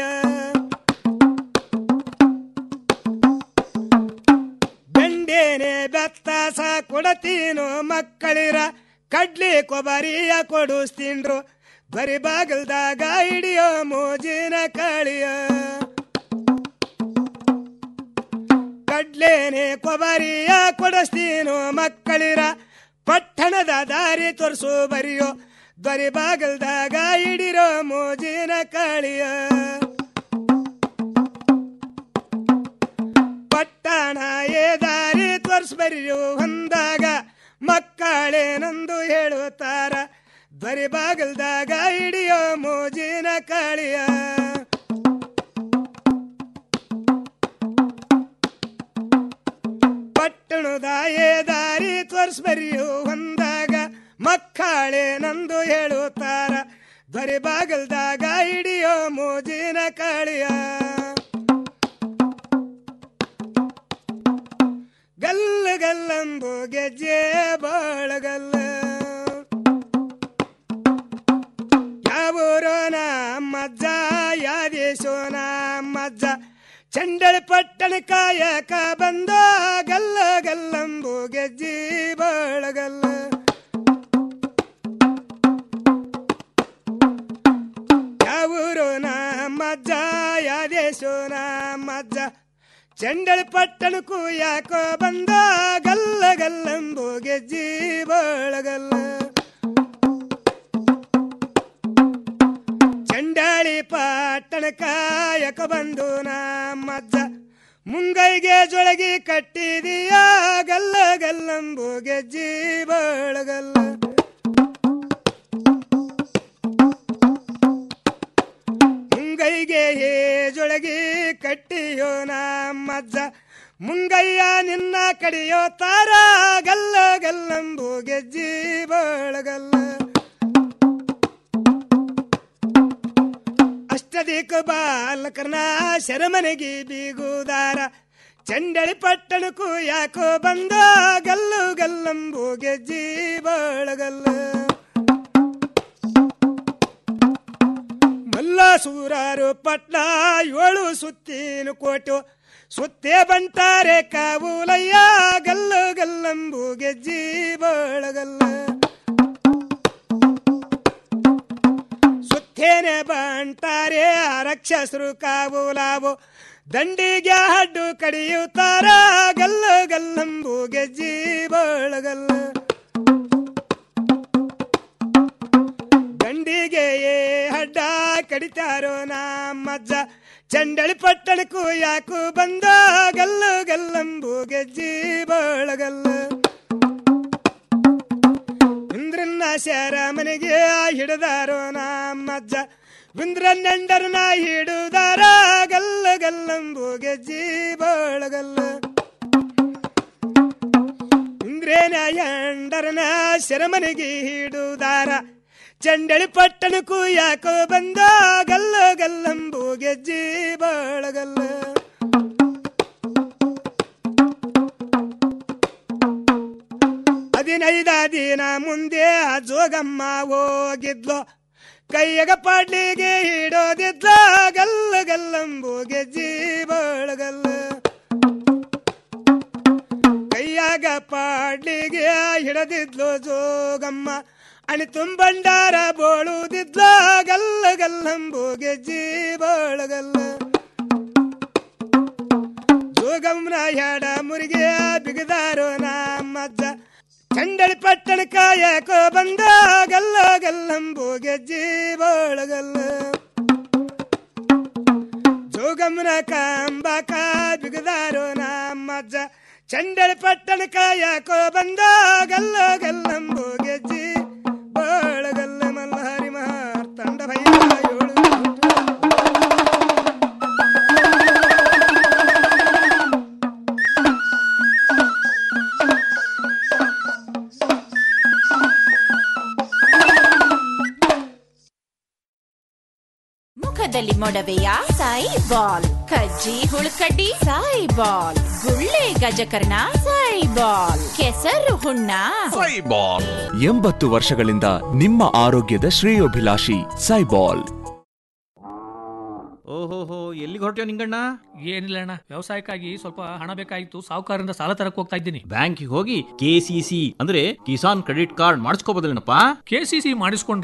ಬೆಂಡೇನೆ ಬೆತ್ತಾಸ ಕೊಡತೀನು ಮಕ್ಕಳಿರ ಕಡ್ಲಿ ಕೊಬರಿಯ ಕೊಡಿಸ್ತೀನ್ರು ಬರಿ ಬಾಗಲ್ದಾಗ ಹಿಡಿಯೋ ಮೋಜಿನ ಕಾಳಿಯ ಕಡ್ಲೇನೆ ಕೊಬರಿಯ ಕೊಡಿಸ್ತೀನು ಮಕ್ಕಳಿರ ಪಟ್ಟಣದ ದಾರಿ ತೋರಿಸು ಬರಿಯೋ ದೊರೆ ಬಾಗಲ್ದಾಗ ಹಿಡಿರೋ ಮೋಜಿನ ಕಾಳಿಯ ಪ್ರಾಣ ಏ ದಾರಿ ತೋರ್ಸ್ಬರಿಯು ಹೊಂದಾಗ ಮಕ್ಕಳೇನೊಂದು ಹೇಳುತ್ತಾರ ದ್ವರಿ ಬಾಗಲ್ದಾಗ ಹಿಡಿಯೋ ಮೋಜಿನ ಕಾಳಿಯ ಪಟ್ಟಣದ ಏ ದಾರಿ ತೋರ್ಸ್ಬರಿಯು ಹೊಂದಾಗ ಮಕ್ಕಳೇನಂದು ಹೇಳುತ್ತಾರ ದ್ವರಿ ಬಾಗಲ್ದಾಗ ಹಿಡಿಯೋ ಮೋಜಿನ ಕಾಳಿಯ ಗಲ್ಲ ಗಲ್ಲಂಬು ಗೆಜ್ಜೆ ಬಾಳಗಲ್ಲ ಯಾವೂರೋ ನಮ್ಮಜ್ಜ ಯಾದೇಶೋ ನಮ್ಮಜ್ಜ ಚಂಡಳ ಪಟ್ಟಣ ಕಾಯಕ ಬಂದ ಗಲ್ಲ ಗಲ್ಲಂಬು ಗೆಜ್ಜಿ ಬಾಳಗಲ್ಲ ಯಾವೂರೋ ನಮ್ಮಜ್ಜ ಯಾದೇಶೋ ನಮ್ಮಜ್ಜ ಚಂಡಳ ಪಟ್ಟಣಕ್ಕೂ ಯಾಕೋ ಬಂದ ಗಲ್ಲ ಗಲ್ಲಂಬು ಗೆಜ್ಜಿ ಬಾಳಗಲ್ಲ ಚಂಡಾಳಿ ಪಟ್ಟಣ ಕಾಯಕ ಬಂದು ನಮ್ಮಜ್ಜ ಮುಂಗೈಗೆ ಜೊಳಗಿ ಕಟ್ಟಿದೀಯ ಗಲ್ಲ ಗಲ್ಲಂಬು ಗೆಜ್ಜಿ ಬಾಳಗಲ್ಲ ಮುಂಗೈಗೆ ಜೊಳಗಿ ಕಟ್ಟಿಯೋ ನಮ್ಮಜ್ಜ ಮುಂಗಯ್ಯ ನಿನ್ನ ಕಡಿಯೋ ತಾರ ಗಲ್ಲ ಗಲ್ಲಂಬು ಗೆಜ್ಜಿ ಬಾಳಗಲ್ಲ ಅಷ್ಟದಿಕ್ಕು ಬಾಲಕರ್ನ ಶರಮನೆಗೆ ಬೀಗುದಾರ ಚಂಡಳಿ ಪಟ್ಟಣಕ್ಕೂ ಯಾಕೋ ಬಂದ ಗಲ್ಲು ಗಲ್ಲಂಬು ಗೆಜ್ಜಿ ಬಾಳಗಲ್ಲ ಮಲ್ಲ ಸೂರಾರು ಪಟ್ನ ಏಳು ಸುತ್ತಿನ ಕೋಟು ಸುತ್ತೇ ಬಂಟಾರೆ ಕಾವುಲಯ್ಯ ಗಲ್ಲು ಗಲ್ಲಂಬು ಗೆಜ್ಜಿ ಬಾಳಗಲ್ಲ ಸುತ್ತೇನೆ ಬಂಟಾರೆ ರಕ್ಷಸರು ಕಾವುಲಾವು ದಂಡಿಗೆ ಹಡ್ಡು ಕಡಿಯುತ್ತಾರ ಗಲ್ಲ ಗಲ್ಲಂಬು ಗೆಜ್ಜಿ ಬಾಳಗಲ್ಲ ದಂಡಿಗೆ ಹಡ್ಡ ಕಡಿತಾರೋ ನಮ್ಮಜ್ಜ ಚಂಡಳಿ ಪಟ್ಟಣಕ್ಕೂ ಯಾಕು ಬಂದ ಗಲ್ಲು ಗಲ್ಲಂಬು ಗೆಜ್ಜಿ ಬಾಳಗಲ್ಲ ಇಂದ್ರನ್ನ ಶರ ಮನೆಗೆ ಹಿಡಿದಾರೋ ನಮ್ಮಜ್ಜ ಇಂದ್ರನ್ನೆಂಡರನ್ನ ಹಿಡುದಾರ ಗಲ್ಲ ಗಲ್ಲಂಬು ಗೆಜ್ಜಿ ಬಾಳಗಲ್ಲ ಇಂದ್ರೇನ ಎಂಡರನ ಶರಮನೆಗೆ ಹಿಡುದಾರ ಚಂಡಳಿ ಪಟ್ಟಣಕ್ಕೂ ಯಾಕೋ ಬಂದ ಗಲ್ಲ ಗಲ್ಲಂಬು ಗೆಜ್ಜಿ ಬಾಳಗಲ್ಲ ಹದಿನೈದ ದಿನ ಮುಂದೆ ಆ ಜೋಗಮ್ಮ ಹೋಗಿದ್ಲು ಕೈಯಗ ಪಾಡ್ಲಿಗೆ ಹಿಡೋದಿದ್ಲ ಗಲ್ಲ ಗಲ್ಲಂಬು ಗೆಜ್ಜಿ ಬಾಳಗಲ್ಲ ಕೈಯಾಗ ಪಾಡ್ಲಿಗೆ ಹಿಡದಿದ್ಲು ಜೋಗಮ್ಮ ಅಣಿ ತುಂಬಂಡಾರ ಬೋಳುದಿದ್ಲ ಗಲ್ಲ ಗಲ್ಲಂಬು ಗೆಜ್ಜಿ ಬಾಳಗಲ್ಲ ಜೋಗಮ್ಮನ ಹೆಡ ಮುರಿಗೆ ಬಿಗದಾರೋ ನಮ್ಮಜ್ಜ ಚಂಡಳಿ ಪಟ್ಟಣ ಕಾಯಕೋ ಬಂದ ಗಲ್ಲ ಗಲ್ಲಂಬು ಗೆಜ್ಜಿ ಬಾಳಗಲ್ಲ ಜೋಗಮ್ಮನ ಕಂಬಕ ಬಿಗದಾರೋ ನಮ್ಮಜ್ಜ ಚಂಡಳಿ ಪಟ್ಟಣ ಕಾಯಕೋ ಬಂದ ಗಲ್ಲ ಗಲ್ಲಂಬು ಗೆಜ್ಜಿ ಬಾಳಗಲ್ಲ ಮಲ್ಲಹರಿ ಮಹಾರ್ ತಂಡ ಭೈರ ಏಳು ಮುಖದಲ್ಲಿ ಮೊಡವೆಯ ಸಾಯಿ ಬಾಲ್ ಕಜ್ಜಿ ಹುಳುಕಡ್ಡಿ ಸಾಯಿ ಬಾಲ್ ಗುಳ್ಳೆ ಗಜಕರ್ಣ ಸಾಯಿ ಬಾಲ್ ಕೆಸರು ಹುಣ್ಣ ಸೈಬಾಲ್ ಎಂಬತ್ತು ವರ್ಷಗಳಿಂದ ನಿಮ್ಮ ಆರೋಗ್ಯದ ಶ್ರೇಯೋಭಿಲಾಷಿ ಸೈಬಾಲ್ ಓಹೋಹೋ ಎಲ್ಲಿಗೆ ಹೊರಟ್ಯೋ ನಿಂಗಣ್ಣ ಏನಿಲ್ಲ ಅಣ್ಣ ವ್ಯವಸಾಯಕ್ಕಾಗಿ ಸ್ವಲ್ಪ ಹಣ ಬೇಕಾಗಿತ್ತು ಸಾಹುಕಾರರಿಂದ ಸಾಲ ತರಕ್ ಹೋಗ್ತಾ ಇದ್ದೀನಿ ಬ್ಯಾಂಕಿಗೆ ಹೋಗಿ ಕೆಸಿಸಿ ಅಂದ್ರೆ ಕಿಸಾನ್ ಕ್ರೆಡಿಟ್ ಕಾರ್ಡ್ ಮಾಡಿಸ್ಕೋಬೋದಲ್ಲೇನಪ್ಪ ಕೆಸಿಸಿ ಮಾಡಿಸ್ಕೊಂಡ್ರೆ